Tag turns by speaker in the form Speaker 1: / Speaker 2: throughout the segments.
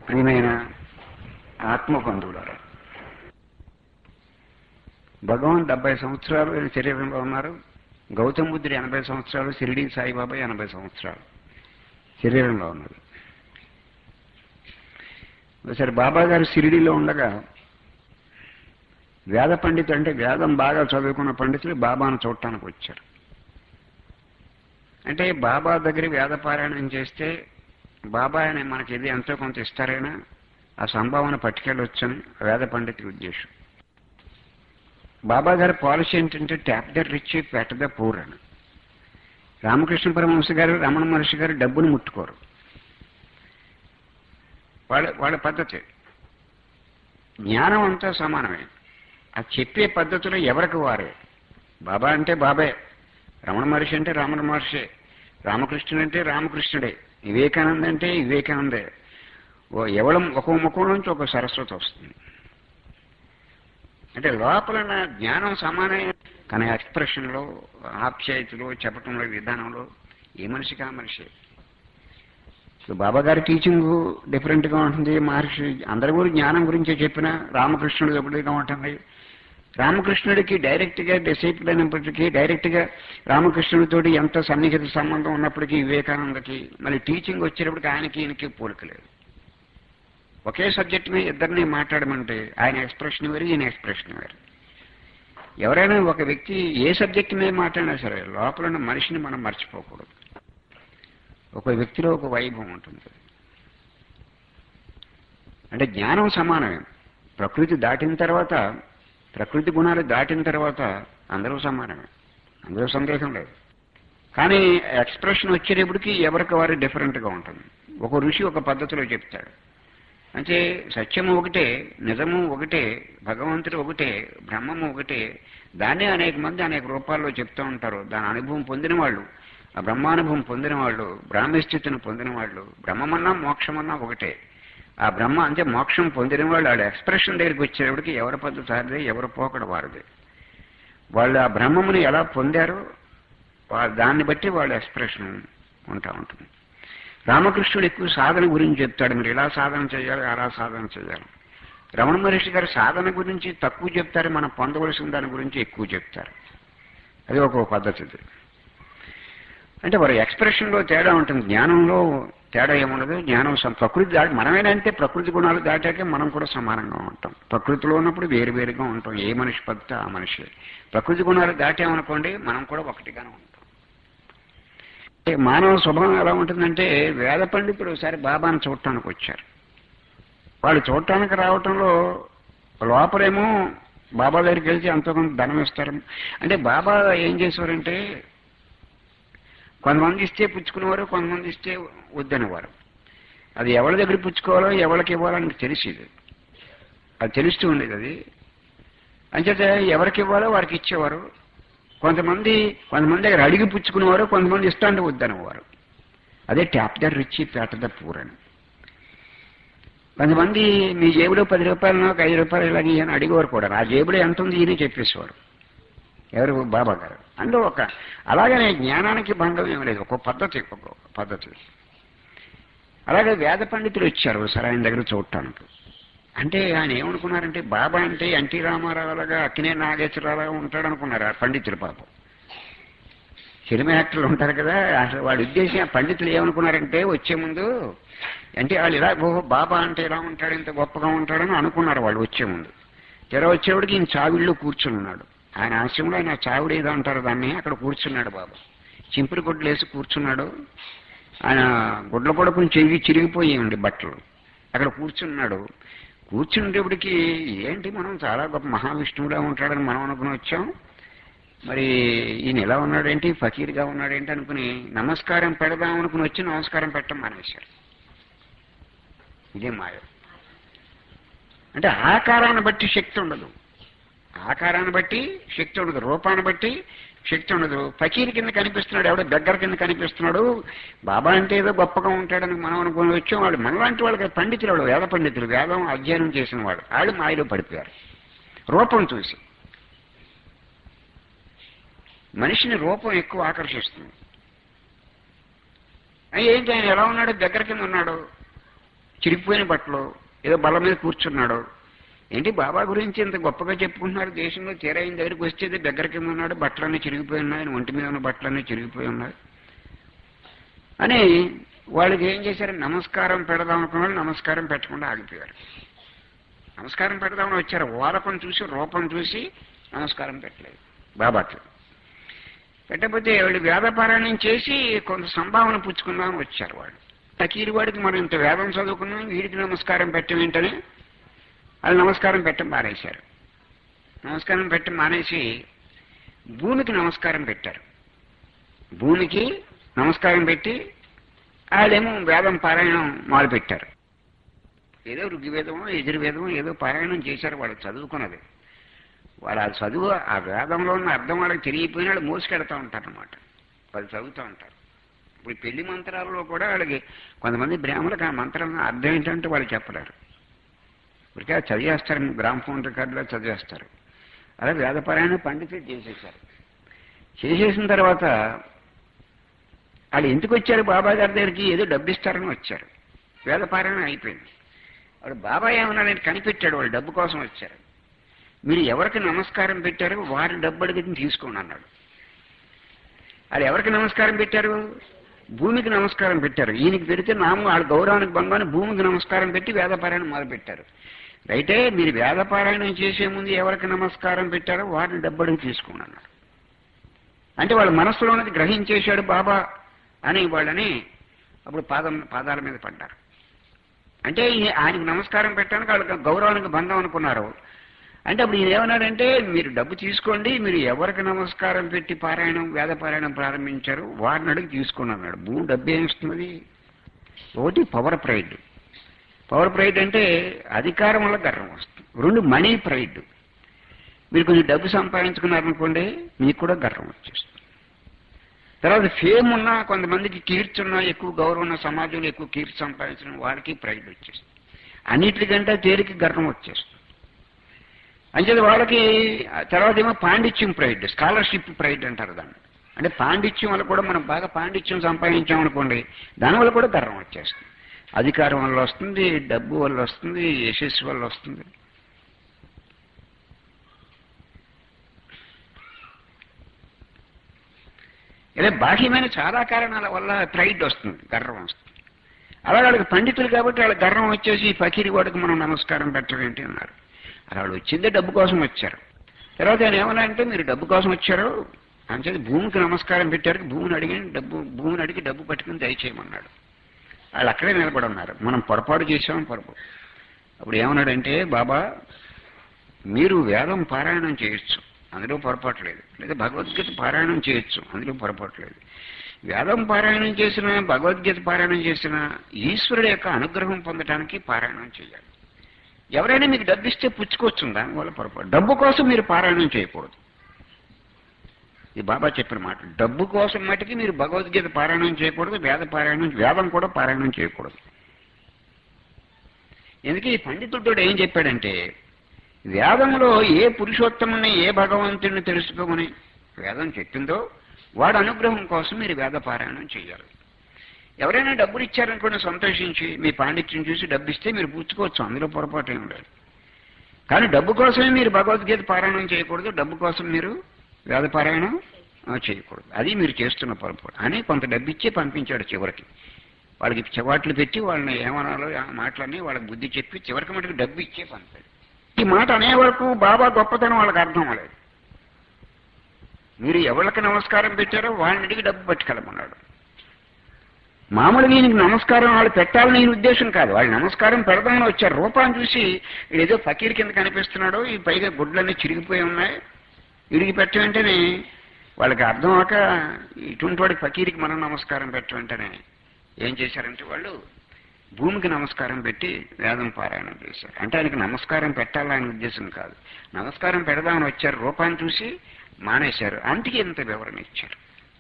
Speaker 1: ప్రియమైన ఆత్మబంధువులారా భగవాన్ డెబ్బై సంవత్సరాలు ఈయన శరీరంలో ఉన్నారు గౌతమ బుద్ధుడు ఎనభై సంవత్సరాలు షిరిడి సాయిబాబా ఎనభై సంవత్సరాలు శరీరంలో ఉన్నారు ఒకసారి బాబా గారు షిరిడిలో ఉండగా వేద పండితులు అంటే వేదం బాగా చదువుకున్న పండితులు బాబాను చూడటానికి వచ్చారు అంటే బాబా దగ్గర వేద పారాయణం చేస్తే బాబా అని మనకి ఇది ఎంతో కొంత ఇస్తారైనా ఆ సంభావన పట్టుకెళ్ళొచ్చని వేద పండితుల ఉద్దేశం బాబా గారి పాలసీ ఏంటంటే tap the rich pat the poor అని రామకృష్ణ పరమహంస గారు రమణ మహర్షి గారు డబ్బును ముట్టుకోరు వాళ్ళ వాళ్ళ పద్ధతి జ్ఞానం అంతా సమానమే ఆ చెప్పే పద్ధతిలో ఎవరికి వారే బాబా అంటే బాబే రమణ మహర్షి అంటే రమణ మహర్షి రామకృష్ణుడు అంటే రామకృష్ణుడే వివేకానంద అంటే వివేకానందే ఓ ఎవడం ఒక ముఖం నుంచి ఒక సరస్వతి వస్తుంది అంటే లోపల నా జ్ఞానం సమానమే కానీ ఎక్స్ప్రెషన్లో ఆప్యాయతలో చెప్పటంలో విధానంలో ఏ మనిషికి ఆ మనిషి ఇప్పుడు బాబా గారి టీచింగ్ డిఫరెంట్గా ఉంటుంది మహర్షి అందరి కూడా జ్ఞానం గురించి చెప్పిన రామకృష్ణుడు ఒకటిగా ఉంటుంది రామకృష్ణుడికి డైరెక్ట్గా డిసైపుల్ అయినప్పటికీ డైరెక్ట్గా రామకృష్ణుడితోటి ఎంత సన్నిహిత సంబంధం ఉన్నప్పటికీ వివేకానందకి మళ్ళీ టీచింగ్ వచ్చేటప్పటికి ఆయనకి ఈయనకి పోలికలేదు ఒకే సబ్జెక్ట్ మీద ఇద్దరిని మాట్లాడమంటే ఆయన ఎక్స్ప్రెషన్ వేరు ఈయన ఎక్స్ప్రెషన్ వేరు ఎవరైనా ఒక వ్యక్తి ఏ సబ్జెక్ట్ మీద మాట్లాడినా సరే లోపల ఉన్న మనిషిని మనం మర్చిపోకూడదు ఒక వ్యక్తిలో ఒక వైభవం ఉంటుంది అంటే జ్ఞానం సమానమే ప్రకృతి దాటిన తర్వాత ప్రకృతి గుణాలు దాటిన తర్వాత అందరూ సమానమే అందులో సందేహం లేదు కానీ ఎక్స్ప్రెషన్ వచ్చేటప్పటికి ఎవరికి వారు డిఫరెంట్గా ఉంటుంది ఒక ఋషి ఒక పద్ధతిలో చెప్తాడు అంటే సత్యము ఒకటే నిజము ఒకటే భగవంతుడు ఒకటే బ్రహ్మము ఒకటే దాన్నే అనేక మంది అనేక రూపాల్లో చెప్తూ ఉంటారు దాని అనుభవం పొందిన వాళ్ళు ఆ బ్రహ్మానుభవం పొందిన వాళ్ళు బ్రాహ్మస్థితిని పొందిన వాళ్ళు బ్రహ్మమన్నా మోక్షమన్నా ఒకటే ఆ బ్రహ్మ అంటే మోక్షం పొందిన వాళ్ళు వాళ్ళ ఎక్స్ప్రెషన్ దగ్గరికి వచ్చేటప్పటికి ఎవరి పద్ధతి వారిదే ఎవరి పోకడ వారిదే వాళ్ళు ఆ బ్రహ్మముని ఎలా పొందారో వా- దాన్ని బట్టి వాళ్ళ ఎక్స్ప్రెషన్ ఉంటా ఉంటుంది రామకృష్ణుడు ఎక్కువ సాధన గురించి చెప్తాడు మీరు ఇలా సాధన చేయాలి అలా సాధన చేయాలి రమణ మహర్షి గారు సాధన గురించి తక్కువ చెప్తారు మనం పొందవలసిన దాని గురించి ఎక్కువ చెప్తారు అది ఒక పద్ధతి ఇది. అంటే వారి ఎక్స్ప్రెషన్లో తేడా ఉంటుంది జ్ఞానంలో తేడా ఏముండదు జ్ఞానం సం- ప్రకృతి దాటి మనమేనంటే ప్రకృతి గుణాలు దాటాకే మనం కూడా సమానంగా ఉంటాం ప్రకృతిలో ఉన్నప్పుడు వేరు వేరుగా ఉంటాం ఏ మనిషి పద్ధతి ఆ మనిషి ప్రకృతి గుణాలు దాటామనుకోండి మనం కూడా ఒకటిగానే ఉంటాం అంటే మానవ స్వభావం ఎలా ఉంటుందంటే వేద పండితులు ఒకసారి బాబాను చూడటానికి వచ్చారు వాళ్ళు చూడటానికి రావటంలో లోపలేమో బాబా దగ్గరికి వెళ్తే ఎంతో కొంత ధనం ఇస్తారు అంటే బాబా ఏం చేసేవారంటే కొంతమంది ఇస్తే పుచ్చుకునేవారు కొంతమంది ఇస్తే వద్దనేవారు అది ఎవరి దగ్గర పుచ్చుకోవాలో ఎవరికి ఇవ్వాలో ఆయనకు తెలిసేది అది తెలుస్తూ ఉండేది అది అంచేత ఎవరికి ఇవ్వాలో వారికి ఇచ్చేవారు కొంతమంది కొంతమంది దగ్గర అడిగి పుచ్చుకునేవారు కొంతమంది ఇష్టాన్ని వద్దనేవారు అదే tap the rich pat the poor అని కొంతమంది మీ జేబులో పది రూపాయలు ఒక ఐదు రూపాయలు ఇలాగ అని అడిగేవారు కూడా ఆ జేబులో ఎంత ఉంది ఈయన చెప్పేసేవారు ఎవరు బాబా గారు అందులో ఒక అలాగనే జ్ఞానానికి భంగం ఏం లేదు ఒక పద్ధతి ఒక పద్ధతి అలాగే వేద పండితులు వచ్చారు ఒకసారి ఆయన దగ్గర చూడటానికి అంటే ఆయన ఏమనుకున్నారంటే బాబా అంటే ఎన్టీ రామారావు లాగా అక్కినే నాగేశ్వరరావు ఉంటాడు అనుకున్నారు ఆ పండితులు పాపం సినిమా యాక్టర్లు ఉంటారు కదా అసలు వాళ్ళ ఉద్దేశం ఆ పండితులు ఏమనుకున్నారంటే వచ్చే ముందు అంటే వాళ్ళు ఇలా ఓహో బాబా అంటే ఇలా ఉంటాడు ఇంత గొప్పగా ఉంటాడని అనుకున్నారు వాళ్ళు వచ్చే ముందు తెర వచ్చేవాడికి ఈయన చావిళ్ళు కూర్చుని ఉన్నాడు ఆయన ఆశ్రమంలో ఆయన చావిడి ఏదో అంటారు దాన్ని అక్కడ కూర్చున్నాడు బాబా చింపురు గుడ్లు వేసి కూర్చున్నాడు ఆయన గుడ్ల కూడా కొంచెం చెవి చిరిగిపోయాయండి బట్టలు అక్కడ కూర్చున్నాడు కూర్చునేటప్పటికి ఏంటి మనం చాలా గొప్ప మహావిష్ణువుగా ఉంటాడని మనం అనుకుని వచ్చాం మరి ఈయన ఎలా ఉన్నాడేంటి ఫకీర్గా ఉన్నాడేంటి అనుకుని నమస్కారం పెడదాం అనుకుని వచ్చి నమస్కారం పెట్టడం మానేశారు ఇదే మాయ అంటే ఆకారాన్ని బట్టి శక్తి ఉండదు ఆకారాన్ని బట్టి శక్తి ఉండదు రూపాన్ని బట్టి శక్తి ఉండదు ఫకీర్ కింద కనిపిస్తున్నాడు ఎవడో దగ్గర కింద కనిపిస్తున్నాడు బాబా అంటే ఏదో గొప్పగా ఉంటాడని మనం అనుకుని వచ్చాం వాళ్ళు మనలాంటి వాళ్ళకి పండితులు వాళ్ళు వేద పండితులు వేదం అధ్యయనం చేసిన వాళ్ళు వాళ్ళు మాయలో పడిపోయారు రూపం చూసి మనిషిని రూపం ఎక్కువ ఆకర్షిస్తుంది ఆ, ఏంటి ఆయన ఎలా ఉన్నాడు దగ్గర కింద ఉన్నాడు చిరిగిపోయిన బట్టలు ఏదో బల్ల మీద కూర్చున్నాడు ఏంటి బాబా గురించి ఇంత గొప్పగా చెప్పుకుంటున్నారు దేశంలో తీరా ఆయన దగ్గరికి వచ్చేది దగ్గర కింద ఉన్నాడు బట్టలన్నీ చిరిగిపోయి ఉన్నాయి ఆయన ఒంటి మీద ఉన్న బట్టలన్నీ చిరిగిపోయి ఉన్నాయి అని వాళ్ళకి ఏం చేశారు నమస్కారం పెడదాం అనుకున్న నమస్కారం పెట్టకుండా ఆగిపోయారు నమస్కారం పెడదామని వచ్చారు వారకం చూసి రూపం చూసి నమస్కారం పెట్టలేదు బాబాకి పెట్టకపోతే వాళ్ళు వేదపారాయణం చేసి కొంత సంభావన పుచ్చుకుందామని వచ్చారు వాళ్ళు తకీరి వాడికి మనం ఇంత వేదం చదువుకున్నాం వీడికి నమస్కారం పెట్టమేంటని వాళ్ళు నమస్కారం పెట్టం మానేశారు నమస్కారం పెట్టం మానేసి భూమికి నమస్కారం పెట్టారు భూమికి నమస్కారం పెట్టి వాళ్ళేమో వేదం పారాయణం మొదలుపెట్టారు ఏదో ఋగ్వేదమో యజుర్వేదమో ఏదో పారాయణం చేశారు వాళ్ళు చదువుకున్నది వాళ్ళు ఆ చదువు ఆ వేదంలో ఉన్న అర్థం వాళ్ళకి తెలియపోయిన వాళ్ళు మోసుకెడతా ఉంటారు అనమాట వాళ్ళు చదువుతూ ఉంటారు ఇప్పుడు ఈ పెళ్లి మంత్రాలలో కూడా వాళ్ళకి కొంతమంది బ్రాహ్మణులకు ఆ మంత్రం అర్థం ఏంటంటే వాళ్ళు చెప్పలేరు ఇప్పటికే అది చదివేస్తారు గ్రామఫోన్ రికార్డులో చదివేస్తారు అలా వేదపారాయణ పండితులు చేసేసారు చేసేసిన తర్వాత వాళ్ళు ఎందుకు వచ్చారు బాబా గారి దగ్గరికి ఏదో డబ్బు ఇస్తారని వచ్చారు వేదపారాయణ అయిపోయింది వాడు బాబా ఏమన్నాడని కనిపెట్టాడు వాళ్ళు డబ్బు కోసం వచ్చారు మీరు ఎవరికి నమస్కారం పెట్టారో వారి డబ్బు అడిగి తీసుకోండి అన్నాడు అది ఎవరికి నమస్కారం పెట్టారు భూమికి నమస్కారం పెట్టారు ఈయనకి పెడితే నాము వాళ్ళ గౌరవానికి బంగాన్ని భూమికి నమస్కారం పెట్టి వేదపారాయణం మొదలు పెట్టారు అయితే మీరు వేదపారాయణం చేసే ముందు ఎవరికి నమస్కారం పెట్టారో వారిని డబ్బు అడిగి తీసుకోండి అన్నాడు అంటే వాళ్ళ మనసులో ఉన్నది గ్రహించేశాడు బాబా అని వాళ్ళని అప్పుడు పాదం పాదాల మీద పడ్డారు అంటే ఈ- ఆయనకు నమస్కారం పెట్టడానికి వాళ్ళకి గౌరవానికి బంధం అనుకున్నారు అంటే అప్పుడు ఈయన ఏమన్నాడంటే మీరు డబ్బు తీసుకోండి మీరు ఎవరికి నమస్కారం పెట్టి పారాయణం వేద పారాయణం ప్రారంభించారు వారిని అడిగి తీసుకోండి అన్నాడు భూమి డబ్బు ఏమిస్తుంది ఒకటి పవర్ ప్రైడ్ పవర్ ప్రైడ్ అంటే అధికారం వల్ల గర్వం వస్తుంది రెండు మనీ ప్రైడ్ మీరు కొంచెం డబ్బు సంపాదించుకున్నారనుకోండి మీకు కూడా గర్వం వచ్చేస్తుంది తర్వాత ఫేమ్ ఉన్నా కొంతమందికి కీర్తి ఉన్నా ఎక్కువ గౌరవం ఉన్న సమాజంలో ఎక్కువ కీర్తి సంపాదించిన వాళ్ళకి ప్రైడ్ వచ్చేస్తుంది అన్నిటికంటే తేలిక గర్వం వచ్చేస్తుంది అంచేది వాళ్ళకి ఆ తర్వాత ఏమో పాండిత్యం ప్రైడ్ స్కాలర్షిప్ ప్రైడ్ అంటారు దాన్ని అంటే పాండిత్యం వల్ల కూడా మనం బాగా పాండిత్యం సంపాదించామనుకోండి దానివల్ల కూడా గర్వం వచ్చేస్తుంది అధికారం వల్ల వస్తుంది డబ్బు వల్ల వస్తుంది యశస్సు వల్ల వస్తుంది ఇలా బాహ్యమైన చాలా కారణాల వల్ల ప్రైడ్ వస్తుంది గర్వం వస్తుంది అలా వాళ్ళకి పండితులు కాబట్టి వాళ్ళ గర్వం వచ్చేసి ఫకీరి వాడికి మనం నమస్కారం పెట్టడం ఏంటి అన్నారు అలా వాళ్ళు వచ్చిందే డబ్బు కోసం వచ్చారు తర్వాత ఆయన ఏమన్నా అంటే మీరు డబ్బు కోసం వచ్చారు అంచేది భూమికి నమస్కారం పెట్టారు భూమిని అడిగి డబ్బు భూమిని అడిగి డబ్బు పట్టుకుని దయచేయమన్నాడు వాళ్ళు అక్కడే నిలబడి ఉన్నారు మనం పొరపాటు చేసాం పొరపాటు అప్పుడు ఏమన్నాడంటే బాబా మీరు వేదం పారాయణం చేయొచ్చు అందులో పొరపాటు లేదు లేదా భగవద్గీత పారాయణం చేయొచ్చు అందులో పొరపాటు లేదు వేదం పారాయణం చేసిన భగవద్గీత పారాయణం చేసిన ఈశ్వరుడు యొక్క అనుగ్రహం పొందడానికి పారాయణం చేయాలి ఎవరైనా మీకు డబ్బు ఇస్తే పుచ్చుకోవచ్చు దానివల్ల పొరపాటు డబ్బు కోసం మీరు పారాయణం చేయకూడదు ఇది బాబా చెప్పిన మాట డబ్బు కోసం మటుకి మీరు భగవద్గీత పారాయణం చేయకూడదు వేద పారాయణం వేదం కూడా పారాయణం చేయకూడదు ఎందుకు ఈ పండితుడు ఏం చెప్పాడంటే వేదంలో ఏ పురుషోత్తముని ఏ భగవంతుడిని తెలుసుకోమని వేదం చెప్పిందో వాడు అనుగ్రహం కోసం మీరు వేద పారాయణం చేయాలి ఎవరైనా డబ్బులు ఇచ్చారనుకోండి సంతోషించి మీ పాండిత్యం చూసి డబ్బు ఇస్తే మీరు పుచ్చుకోవచ్చు అందులో పొరపాటు ఏం లేదు కానీ డబ్బు కోసమే మీరు భగవద్గీత పారాయణం చేయకూడదు డబ్బు కోసం మీరు వేద పారాయణం ఆ, చేయకూడదు అది మీరు చేస్తున్న పొరపాటు అని కొంత డబ్బు ఇచ్చి పంపించాడు చివరికి వాళ్ళకి చెవాట్లు పెట్టి వాళ్ళని ఏమనాలో ఆ మాటలన్నీ వాళ్ళకి బుద్ధి చెప్పి చివరికి మటుకు డబ్బు ఇచ్చే పంపాడు ఈ మాట అనే వరకు బాబా గొప్పతనం వాళ్ళకి అర్థం అవ్వలేదు మీరు ఎవరికి నమస్కారం పెట్టారో వాళ్ళని అడిగి డబ్బు పట్టుకెళ్ళమన్నాడు మామూలుగా ఈయనకి నమస్కారం వాళ్ళు పెట్టాలని ఈయన ఉద్దేశం కాదు వాళ్ళు నమస్కారం పెడదామని వచ్చారు రూపాన్ని చూసి ఏదో ఫకీర్ కింద కనిపిస్తున్నాడు ఈ పైగా గుడ్లన్నీ చిరిగిపోయి ఉన్నాయి ఇడిగి పెట్టమంటేనే వాళ్ళకి అర్థం అవక ఇటువంటి వాడికి ఫకీరికి మనం నమస్కారం పెట్టమంటేనే ఏం చేశారంటే వాళ్ళు భూమికి నమస్కారం పెట్టి వేదం పారాయణం చేశారు అంటే ఆయనకి నమస్కారం పెట్టాలని ఉద్దేశం కాదు నమస్కారం పెడదామని వచ్చారు రూపాన్ని చూసి మానేశారు అందుకే ఇంత వివరణ ఇచ్చారు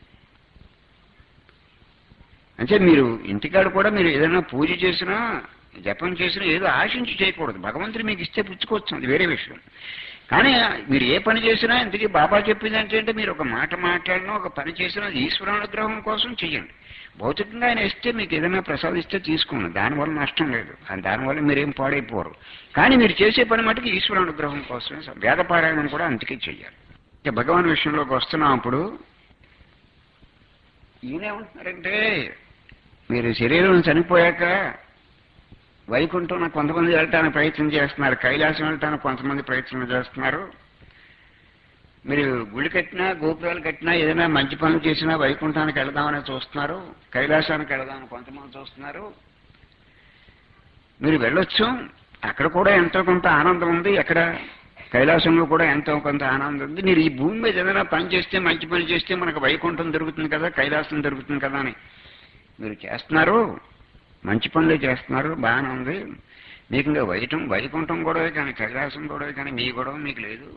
Speaker 1: అంటే మీరు ఇంటికాడ కూడా మీరు ఏదైనా పూజ చేసినా జపం చేసినా ఏదో ఆశించి చేయకూడదు భగవంతుడు మీకు ఇస్తే పుచ్చుకోవచ్చు అది వేరే విషయం కానీ మీరు ఏ పని చేసినా ఇంతకీ బాబా చెప్పింది అంటే మీరు ఒక మాట మాట్లాడినా ఒక పని చేసినా అది ఈశ్వరానుగ్రహం కోసం చెయ్యండి భౌతికంగా ఆయన ఇస్తే మీకు ఏదైనా ప్రసాదిస్తే తీసుకోండి దానివల్ల నష్టం లేదు ఆ దానివల్ల మీరేం పాడైపోరు కానీ మీరు చేసే పని మటుకు ఈశ్వరానుగ్రహం కోసమే స- వేదపారాయణం కూడా అందుకే చెయ్యాలి ఇక భగవాన్ విషయంలోకి వస్తున్నాం అప్పుడు ఈయనేమంటున్నారంటే మీరు శరీరం చనిపోయాక వైకుంఠం కొంతమంది వెళ్ళటానికి ప్రయత్నం చేస్తున్నారు కైలాసం వెళ్ళటానికి కొంతమంది ప్రయత్నం చేస్తున్నారు మీరు గుడి కట్టినా గోపురాలు కట్టినా ఏదైనా మంచి పనులు చేసినా వైకుంఠానికి వెళదామని చూస్తున్నారు కైలాసానికి వెళదామని కొంతమంది చూస్తున్నారు మీరు వెళ్ళొచ్చు అక్కడ కూడా ఎంతో కొంత ఆనందం ఉంది అక్కడ కైలాసంలో కూడా ఎంతో కొంత ఆనందం ఉంది మీరు ఈ భూమి మీద ఏదైనా పని చేస్తే మంచి పని చేస్తే మనకు వైకుంఠం దొరుకుతుంది కదా కైలాసం దొరుకుతుంది కదా అని మీరు చేస్తున్నారు మంచి పనులే చేస్తున్నారు బాగానే ఉంది మీకు ఇంకా వైటం వైకుంఠం గొడవే కానీ కైలాసం గొడవే కానీ మీ గొడవ మీకు లేదు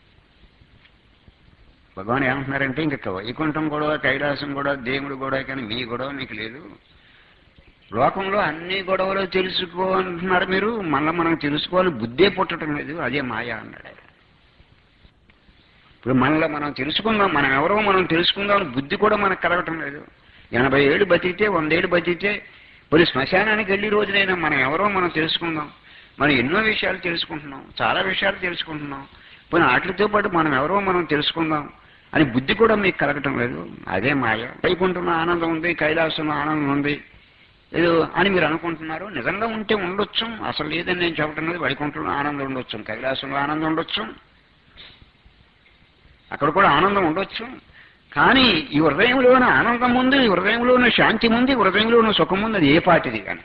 Speaker 1: భగవాన్ ఏమంటున్నారంటే ఇంకా వైకుంఠం గొడవ కైలాసం గొడవ దేవుడు గొడవ కానీ మీ గొడవ మీకు లేదు లోకంలో అన్ని గొడవలు తెలుసుకో అంటున్నారు మీరు మళ్ళీ మనం తెలుసుకోవాలి బుద్ధే పుట్టడం లేదు అదే మాయ అన్నాడు ఆయన. ఇప్పుడు మనలో మనం తెలుసుకుందాం మనం ఎవరో మనం తెలుసుకుందాం అని బుద్ధి కూడా మనకు కలగటం లేదు ఎనభై ఏళ్ళు బతికితే వందేళ్ళు బతికితే పోయి శ్మశానానికి వెళ్ళి రోజునైనా మనం ఎవరో మనం తెలుసుకుందాం మనం ఎన్నో విషయాలు తెలుసుకుంటున్నాం చాలా విషయాలు తెలుసుకుంటున్నాం పోయిన వాటితో పాటు మనం ఎవరో మనం తెలుసుకుందాం అని బుద్ధి కూడా మీకు కలగటం లేదు అదే మాయ వైకుంఠంలో ఆనందం ఉంది కైలాసంలో ఆనందం ఉంది ఏదో అని మీరు అనుకుంటున్నారు నిజంగా ఉంటే ఉండొచ్చు అసలు లేదని నేను చెప్పటం లేదు వైకుంఠంలో ఆనందం ఉండొచ్చు కైలాసంలో ఆనందం ఉండొచ్చు అక్కడ కూడా ఆనందం ఉండొచ్చు కానీ ఈ హృదయంలోని ఆనందం ఉంది ఈ హృదయంలోని శాంతి ఉంది ఈ హృదయంలోని సుఖం ఉంది అది ఏ పాటిది కానీ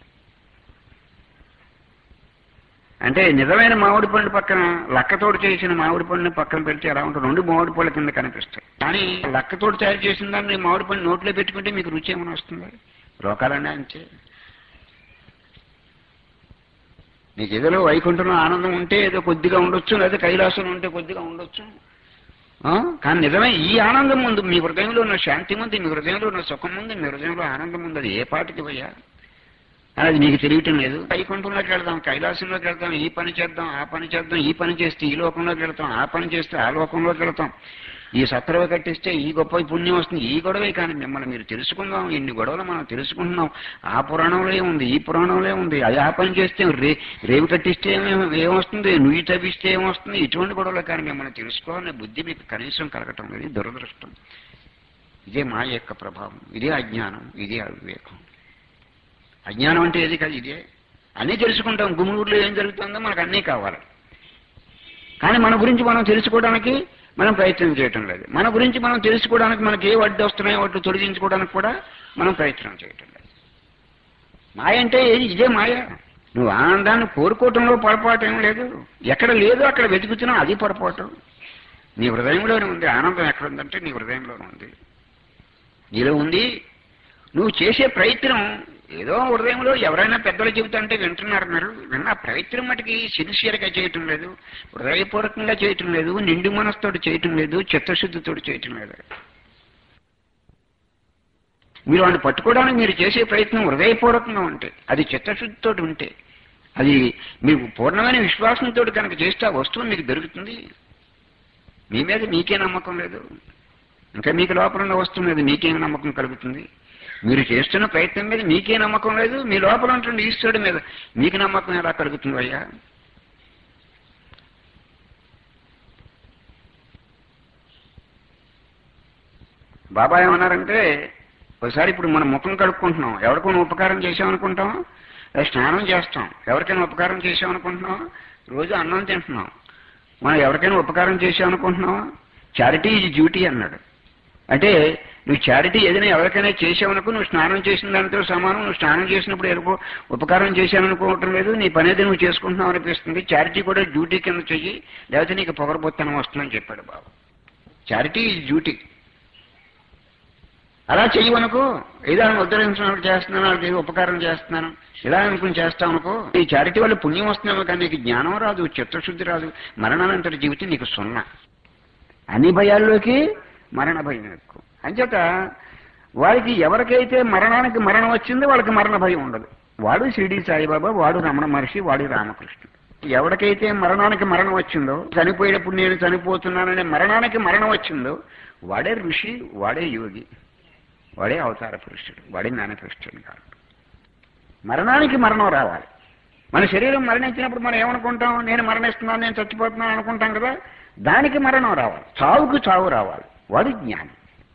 Speaker 1: అంటే నిజమైన మామిడి పండు పక్కన లక్కతోడు చేసిన మామిడి పండుని పక్కన పెడితే ఎలా ఉంటుంది రెండు మామిడి పళ్ళ కింద కనిపిస్తాయి కానీ లక్కతోడు తయారు చేసిన దాన్ని మామిడి పండు నోట్లో పెట్టుకుంటే మీకు రుచి ఏమైనా వస్తుంది లోకాలనే అంతే నీకు ఏదో వైకుంఠంలో ఆనందం ఉంటే ఏదో కొద్దిగా ఉండొచ్చు లేదా కైలాసంలో ఉంటే కొద్దిగా ఉండొచ్చు ఆ? కానీ నిజమే ఈ ఆనందం ఉంది మీ హృదయంలో ఉన్న శాంతి ఉంది మీ హృదయంలో ఉన్న సుఖం ఉంది మీ హృదయంలో ఆనందం ఉంది అది ఏ పాటికి పోయా అది నీకు తెలియటం లేదు వైకుంఠంలోకి వెళ్దాం కైలాసంలోకి వెళ్దాం ఈ పని చేద్దాం ఆ పని చేద్దాం ఈ పని చేస్తే ఈ లోకంలోకి వెళ్తాం ఆ పని చేస్తే ఆ లోకంలోకి వెళ్తాం ఈ సత్రవ కట్టిస్తే ఈ గొప్ప పుణ్యం వస్తుంది ఈ గొడవే కానీ మిమ్మల్ని మీరు తెలుసుకుందాం ఇన్ని గొడవలు మనం తెలుసుకుంటున్నాం ఆ పురాణంలో ఏముంది ఈ పురాణంలో ఏముంది అది ఆ పని చేస్తే రే రేవు కట్టిస్తే ఏమే- ఏమొస్తుంది నుయ్యి తవ్విస్తే ఏమొస్తుంది ఇటువంటి గొడవలు కానీ మిమ్మల్ని తెలుసుకోవాలనే బుద్ధి మీకు కనీసం కలగటం లేదు ఇది దురదృష్టం ఇదే మా యొక్క ప్రభావం ఇదే అజ్ఞానం ఇదే అవివేకం అజ్ఞానం అంటే ఏది కాదు ఇదే అన్నీ తెలుసుకుంటాం గుమ్మూరులో ఏం జరుగుతుందో మనకు అన్నీ కావాలి కానీ మన గురించి మనం తెలుసుకోవడానికి మనం ప్రయత్నం చేయటం లేదు మన గురించి మనం తెలుసుకోవడానికి మనకి ఏ వడ్డీ వస్తున్నాయో వాటిని తొలగించుకోవడానికి కూడా మనం ప్రయత్నం చేయటం లేదు మాయ అంటే ఏది ఇదే మాయ నువ్వు ఆనందాన్ని కోరుకోవటంలో పొరపాటు ఏం లేదు ఎక్కడ లేదో అక్కడ వెతుకుతున్నావు అది పొరపాటు నీ హృదయంలోనే ఉంది ఆనందం ఎక్కడ ఉందంటే నీ హృదయంలోనే ఉంది నీలో ఉంది నువ్వు చేసే ప్రయత్నం ఏదో హృదయంలో ఎవరైనా పెద్దలు చెబుతుంటే వింటున్నారు మీరు విన్న ప్రయత్నం మటుకి సిన్సియర్గా చేయటం లేదు హృదయపూర్వకంగా చేయటం లేదు నిండు మనసుతోటి చేయటం లేదు చిత్తశుద్ధితోటి చేయటం లేదు మీరు వాడిని పట్టుకోవడానికి మీరు చేసే ప్రయత్నం హృదయపూర్వకంగా ఉంటే అది చిత్తశుద్ధితో ఉంటే అది మీకు పూర్ణమైన విశ్వాసంతో కనుక చేస్తే ఆ వస్తువు మీకు దొరుకుతుంది మీ మీద మీకే నమ్మకం లేదు ఇంకా మీకు లోపల ఉన్న వస్తువు మీద మీకేం నమ్మకం కలుగుతుంది మీరు చేస్తున్న ప్రయత్నం మీద మీకే నమ్మకం లేదు మీ లోపల ఉంటుంది ఈశ్వరుడి మీద మీకు నమ్మకం ఎలా కలుగుతుంది అయ్యా బాబా ఏమన్నారంటే ఒకసారి ఇప్పుడు మనం ముఖం కడుక్కుంటున్నాం ఎవరికైనా ఉపకారం చేసామనుకుంటాం లేదా స్నానం చేస్తాం ఎవరికైనా ఉపకారం చేసామనుకుంటున్నాం రోజు అన్నం తింటున్నాం మనం ఎవరికైనా ఉపకారం చేసామనుకుంటున్నాం చారిటీ ఈజ్ డ్యూటీ అన్నాడు అంటే నువ్వు చారిటీ ఏదైనా ఎవరికైనా చేసావనుకో నువ్వు స్నానం చేసిన దానితో సమానం నువ్వు స్నానం చేసినప్పుడు ఎరుపు ఉపకారం చేశాననుకోవటం లేదు నీ పని అయితే నువ్వు చేసుకుంటున్నావు అనిపిస్తుంది చారిటీ కూడా డ్యూటీ కింద చెయ్యి లేకపోతే నీకు పొగరబొత్తనం వస్తుందని చెప్పాడు బాబు చారిటీ ఈజ్ డ్యూటీ అలా చెయ్యవనుకో ఏదో ఉద్ధరించినప్పుడు చేస్తున్నాను వాళ్ళకి ఉపకారం చేస్తున్నాను ఇలా అనుకుని చేస్తావు అనుకో ఈ చారిటీ వల్ల పుణ్యం వస్తున్నావు కానీ నీకు జ్ఞానం రాదు చిత్తశుద్ధి రాదు మరణానంతర జీవితం నీకు సున్నా అన్ని భయాల్లోకి మరణ భయం ఎక్కువ అంచేత వాడికి ఎవరికైతే మరణానికి మరణం వచ్చిందో వాళ్ళకి మరణ భయం ఉండదు వాడు షిరిడి సాయిబాబా వాడు రమణ మహర్షి వాడు రామకృష్ణుడు ఎవరికైతే మరణానికి మరణం వచ్చిందో చనిపోయేటప్పుడు నేను చనిపోతున్నాననే మరణానికి మరణం వచ్చిందో వాడే ఋషి వాడే యోగి వాడే అవతార పురుషుడు వాడే మేనిఫెస్టోని కాదు మరణానికి మరణం రావాలి మన శరీరం మరణించినప్పుడు మనం ఏమనుకుంటాం నేను మరణిస్తున్నాను నేను చచ్చిపోతున్నాను అనుకుంటాం కదా దానికి మరణం రావాలి చావుకు చావు రావాలి వాడు జ్ఞానం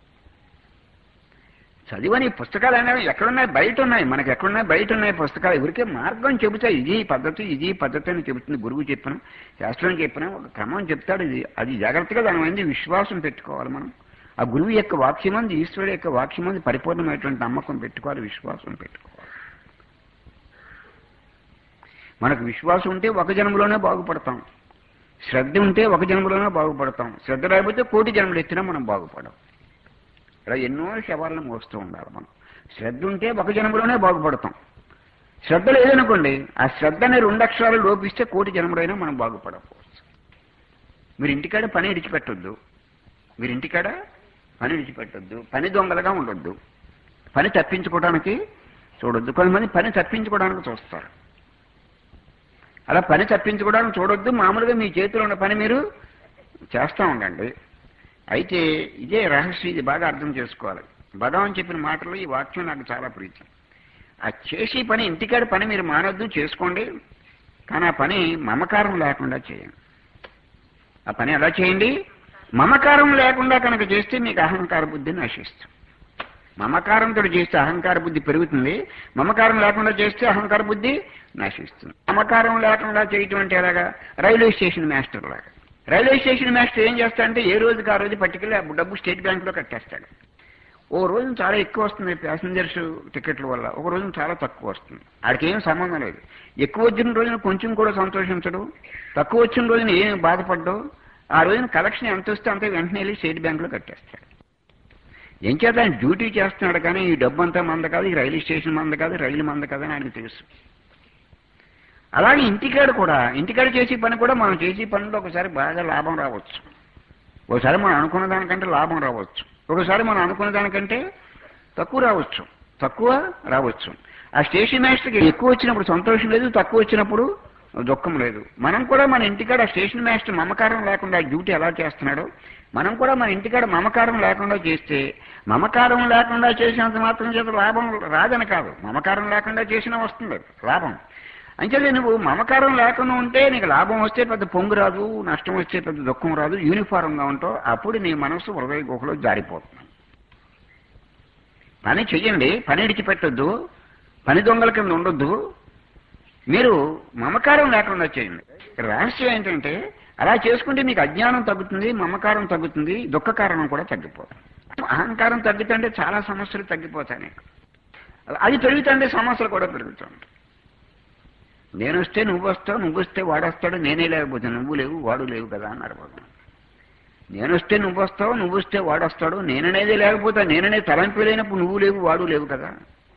Speaker 1: చదివని పుస్తకాలు అనేవి ఎక్కడున్నాయి బయట ఉన్నాయి మనకి ఎక్కడున్నాయి బయట ఉన్నాయి పుస్తకాలు ఎవరికే మార్గం చెబుతాయి ఇది పద్ధతి ఇది పద్ధతి అని చెబుతుంది గురువు చెప్పిన శాస్త్రం చెప్పిన ఒక క్రమం చెప్తాడు ఇది అది జాగ్రత్తగా దాని మీద విశ్వాసం పెట్టుకోవాలి మనం ఆ గురువు యొక్క వాక్యం మంది ఈశ్వరుడు యొక్క వాక్యం మంది పరిపూర్ణమైనటువంటి నమ్మకం పెట్టుకోవాలి విశ్వాసం పెట్టుకోవాలి మనకు విశ్వాసం ఉంటే ఒక జన్మలోనే బాగుపడతాం శ్రద్ధ ఉంటే ఒక జన్మలోనే బాగుపడతాం శ్రద్ధ లేకపోతే కోటి జన్మలు ఎత్తినా మనం బాగుపడం ఇలా ఎన్నో శవాలను మోస్తూ ఉండాలి మనం శ్రద్ధ ఉంటే ఒక జన్మలోనే బాగుపడతాం శ్రద్ధ లేదనుకోండి ఆ శ్రద్ధ అనే రెండు అక్షరాలు లోపిస్తే కోటి జన్మలైనా మనం బాగుపడకపోవచ్చు మీరు ఇంటికాడ పని విడిచిపెట్టొద్దు మీరు ఇంటికాడ పని విడిచిపెట్టొద్దు పని దొంగలుగా ఉండొద్దు పని తప్పించుకోవడానికి చూడొద్దు కొంతమంది పని తప్పించుకోవడానికి చూస్తారు అలా పని తప్పించుకోవడానికి చూడొద్దు మామూలుగా మీ చేతిలో ఉన్న పని మీరు చేస్తూ ఉండండి అయితే ఇదే రహస్యం ఇది బాగా అర్థం చేసుకోవాలి భగవాన్ చెప్పిన మాటలు ఈ వాక్యం నాకు చాలా ప్రీతి ఆ చేసే పని ఇంటికాడ పని మీరు మానొద్దు చేసుకోండి కానీ ఆ పని మమకారం లేకుండా చేయండి ఆ పని ఎలా చేయండి మమకారం లేకుండా కనుక చేస్తే మీకు అహంకార బుద్ధి నశిస్తుంది మమకారంతో చేస్తే అహంకార బుద్ధి పెరుగుతుంది మమకారం లేకుండా చేస్తే అహంకార బుద్ధి నశిస్తుంది మమకారం లేకుండా చేయటం అంటే ఎలాగా రైల్వే స్టేషన్ మాస్టర్ లాగా రైల్వే స్టేషన్ మాస్టర్ ఏం చేస్తాడంటే ఏ రోజుకి ఆ రోజు పర్టికులర్ డబ్బు స్టేట్ బ్యాంకులో కట్టేస్తాడు ఓ రోజు చాలా ఎక్కువ వస్తుంది ప్యాసింజర్స్ టికెట్ల వల్ల ఒక రోజు చాలా తక్కువ వస్తుంది ఆడికి ఏం సంబంధం లేదు ఎక్కువ వచ్చిన రోజున కొంచెం కూడా సంతోషించడు తక్కువ వచ్చిన రోజున ఏం బాధపడ్డు ఆ రోజున కలెక్షన్ ఎంత వస్తే అంతే వెంటనే వెళ్ళి స్టేట్ బ్యాంకులో కట్టేస్తాడు ఏం చేత ఆయన డ్యూటీ చేస్తున్నాడు కానీ ఈ డబ్బు అంతా మంద కాదు ఈ రైలు స్టేషన్ మంద కాదు రైలు మంద కాదు అని ఆయనకు తెలుసు అలాగే ఇంటికాడ కూడా ఇంటికాడ చేసే పని కూడా మనం చేసే పనిలో ఒకసారి బాగా లాభం రావచ్చు ఒకసారి మనం అనుకున్న దానికంటే లాభం రావచ్చు ఒకసారి మనం అనుకున్న దానికంటే తక్కువ రావచ్చు తక్కువ రావచ్చు ఆ స్టేషన్ మాస్టర్కి ఎక్కువ వచ్చినప్పుడు సంతోషం లేదు తక్కువ వచ్చినప్పుడు దుఃఖం లేదు మనం కూడా మన ఇంటికాడ స్టేషన్ మాస్టర్ మమకారం లేకుండా డ్యూటీ ఎలా చేస్తున్నాడో మనం కూడా మన ఇంటికాడ మమకారం లేకుండా చేస్తే మమకారం లేకుండా చేసినంత మాత్రం చేత లాభం రాదని కాదు మమకారం లేకుండా చేసినా వస్తుంది లాభం అంచేది నువ్వు మమకారం లేకుండా ఉంటే నీకు లాభం వస్తే పెద్ద పొంగు రాదు నష్టం వస్తే పెద్ద దుఃఖం రాదు యూనిఫారంగా ఉంటావు అప్పుడు నీ మనసు హృదయ గుహలో జారిపోతుంది పని చెయ్యండి పని ఇడిచిపెట్టొద్దు పని దొంగల కింద ఉండొద్దు మీరు మమకారం లేకుండా చేయండి రహస్యం ఏంటంటే అలా చేసుకుంటే మీకు అజ్ఞానం తగ్గుతుంది మమకారం తగ్గుతుంది దుఃఖ కారణం కూడా తగ్గిపోతుంది అహంకారం తగ్గుతుంటే చాలా సమస్యలు తగ్గిపోతాయి నీకు అది పెరుగుతుంటే సమస్యలు కూడా పెరుగుతుంటాయి నేను వస్తే నువ్వు వస్తావు నువ్వు వస్తే వాడు వస్తాడు నేనే లేకపోతే నువ్వు లేవు వాడు లేవు కదా అన్నారు భగవాన్ నేను వస్తే నువ్వు వస్తావు నువ్వు వస్తే వాడు వస్తాడు నేననేది లేకపోతే నేననే తలంపు లేనప్పుడు నువ్వు లేవు వాడు లేవు కదా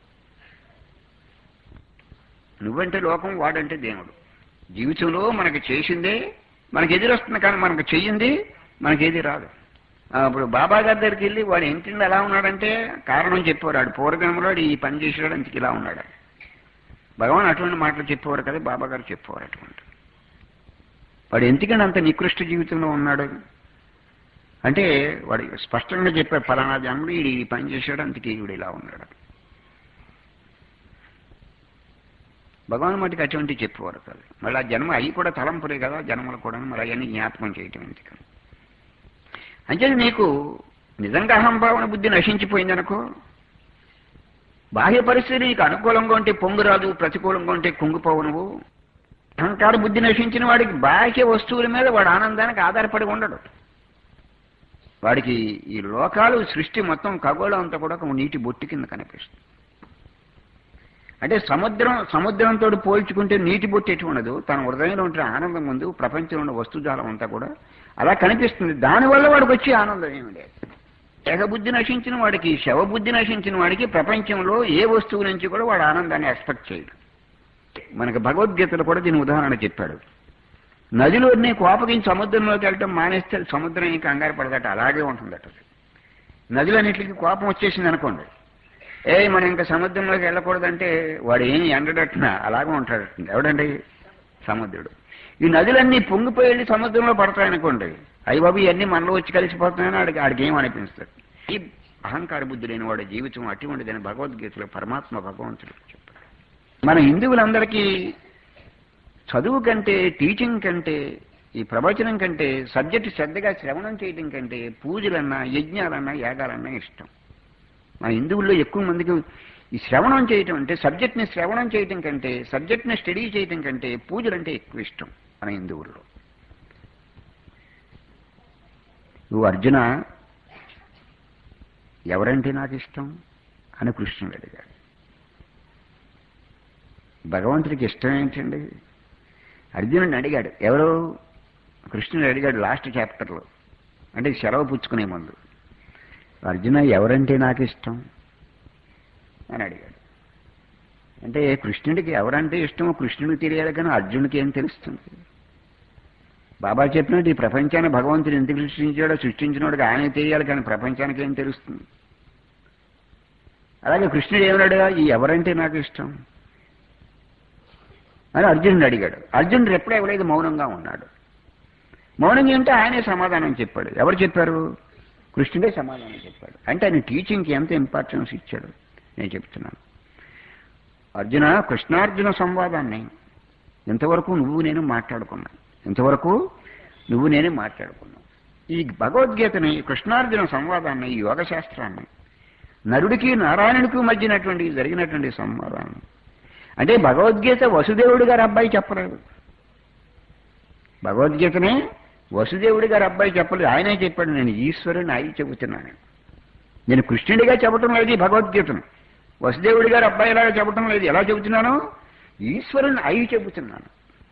Speaker 1: నువ్వంటే లోకం వాడంటే దేవుడు జీవితంలో మనకి చేసిందే మనకి ఎదురొస్తుంది కానీ మనకు చెయ్యింది మనకేది రాదు ఆ, ఇప్పుడు బాబా గారి దగ్గరికి వెళ్ళి వాడు ఇంటిండి ఎలా ఉన్నాడంటే కారణం చెప్పేవాడు వాడు పూర్వజన్మలో వాడు ఈ పని చేసాడు అందుకు ఇలా ఉన్నాడు భగవాన్ అటువంటి మాటలు చెప్పేవారు కదా బాబా గారు చెప్పేవారు అటువంటి వాడు ఎందుకని అంత నికృష్ట జీవితంలో ఉన్నాడు అంటే వాడు స్పష్టంగా చెప్పాడు ఫలానా జన్మలో ఈడు ఈ పని చేశాడు అందుకే ఈవిడ ఇలా ఉన్నాడు భగవాన్ మటుకు అటువంటివి చెప్పేవారు కాదు మళ్ళీ ఆ జన్మ అవి కూడా తలంపులే కదా జన్మలు కూడా మరి అవన్నీ జ్ఞాపకం చేయటం ఎందుకు అంటే నీకు నిజంగా అహంభావన బుద్ధి నశించిపోయిందనుకో బాహ్య పరిస్థితి నీకు అనుకూలంగా ఉంటే పొంగు రాదు ప్రతికూలంగా ఉంటే కుంగిపోవు నువ్వు అహంకార బుద్ధి నశించిన వాడికి బాహ్య వస్తువుల మీద వాడు ఆనందానికి ఆధారపడి ఉండడు వాడికి ఈ లోకాలు సృష్టి మొత్తం ఖగోళం అంతా కూడా ఒక నీటి బొట్టు కింద కనిపిస్తుంది అంటే సముద్రం సముద్రంతో పోల్చుకుంటే నీటి బొట్టు ఎటు ఉండదు తన హృదయంలో ఉంటే ఆనందం ముందు ప్రపంచంలో ఉన్న వస్తుజాలం అంతా కూడా అలా కనిపిస్తుంది దానివల్ల వాడికి వచ్చే ఆనందం ఏమి లేదు ఏకబుద్ధి నశించిన వాడికి శవబుద్ధి నశించిన వాడికి ప్రపంచంలో ఏ వస్తువు నుంచి కూడా వాడు ఆనందాన్ని ఎక్స్పెక్ట్ చేయడు మనకు భగవద్గీతలో కూడా దీని ఉదాహరణ చెప్పాడు నదిలోనే కోపగించి సముద్రంలోకి వెళ్ళటం మానేస్తే సముద్రం ఇంకా కంగారు పడదట అలాగే ఉంటుందట అది. నదులన్నిటికి కోపం వచ్చేసింది అనుకోండి ఏ మనం ఇంకా సముద్రంలోకి వెళ్ళకూడదంటే వాడు ఏం ఎండడట్నా అలాగే ఉంటాడట ఎవడండి సముద్రుడు ఈ నదులన్నీ పొంగిపోయి వెళ్ళి సముద్రంలో పడతాయనుకోండి అయ్యి బాబు ఇవన్నీ మనలో వచ్చి కలిసిపోతున్నాయని ఆడికి ఆడికి ఏం అనిపిస్తుంది ఈ అహంకార బుద్ధి లేని వాడి జీవితం అటువంటిదని భగవద్గీతలో పరమాత్మ భగవంతుడు చెప్పాడు మన హిందువులందరికీ చదువు కంటే టీచింగ్ కంటే ఈ ప్రవచనం కంటే సబ్జెక్టు శ్రద్ధగా శ్రవణం చేయడం కంటే పూజలన్నా యజ్ఞాలన్నా యాగాలన్నా ఇష్టం మన హిందువుల్లో ఎక్కువ మందికి ఈ శ్రవణం చేయటం అంటే సబ్జెక్ట్ని శ్రవణం చేయటం కంటే సబ్జెక్ట్ని స్టడీ చేయటం కంటే పూజలంటే ఎక్కువ ఇష్టం మన హిందువుల్లో నువ్వు అర్జున ఎవరంటే నాకు ఇష్టం అని కృష్ణుడు అడిగాడు భగవంతుడికి ఇష్టం ఏంటండి అర్జునుడిని అడిగాడు ఎవరు కృష్ణుడు అడిగాడు లాస్ట్ చాప్టర్లో అంటే సెలవు పుచ్చుకునే ముందు అర్జున ఎవరంటే నాకు ఇష్టం అని అడిగాడు అంటే కృష్ణుడికి ఎవరంటే ఇష్టమో కృష్ణుడికి తెలియాలి కానీ అర్జునుడికి ఏం తెలుస్తుంది బాబా చెప్పినట్టు ఈ ప్రపంచాన్ని భగవంతుడు ఎందుకు సృష్టించాడో సృష్టించినోడికి ఆయన తెలియాలి కానీ ప్రపంచానికి ఏం తెలుస్తుంది అలాగే కృష్ణుడు ఏమన్నాడు ఈ ఎవరంటే నాకు ఇష్టం అని అర్జునుడు అడిగాడు అర్జునుడు ఎప్పుడూ ఎవరైతే మౌనంగా ఉన్నాడు మౌనంగా ఉంటే ఆయనే సమాధానం చెప్పాడు ఎవరు చెప్పారు కృష్ణుడే సమాధానం చెప్పాడు అంటే ఆయన టీచింగ్కి ఎంత ఇంపార్టెన్స్ ఇచ్చాడు నేను చెప్తున్నాను అర్జున కృష్ణార్జున సంవాదాన్ని ఇంతవరకు నువ్వు నేను మాట్లాడుకున్నాను ఇంతవరకు నువ్వు నేను మాట్లాడుకున్నావు ఈ భగవద్గీతని కృష్ణార్జున సంవాదాన్ని ఈ యోగ శాస్త్రాన్ని నరుడికి నారాయణుడికి మధ్యనటువంటి జరిగినటువంటి సంవాదాన్ని అంటే భగవద్గీత వసుదేవుడి గారి అబ్బాయి చెప్పలేదు భగవద్గీతనే వసుదేవుడి గారి అబ్బాయి చెప్పలేదు ఆయనే చెప్పాడు నేను ఈశ్వరుని అయి చెబుతున్నాను నేను కృష్ణుడిగా చెప్పటం లేదు ఈ భగవద్గీతను వసుదేవుడి గారి అబ్బాయిలాగా చెప్పటం లేదు ఎలా చెబుతున్నాను ఈశ్వరుని అయి చెబుతున్నాను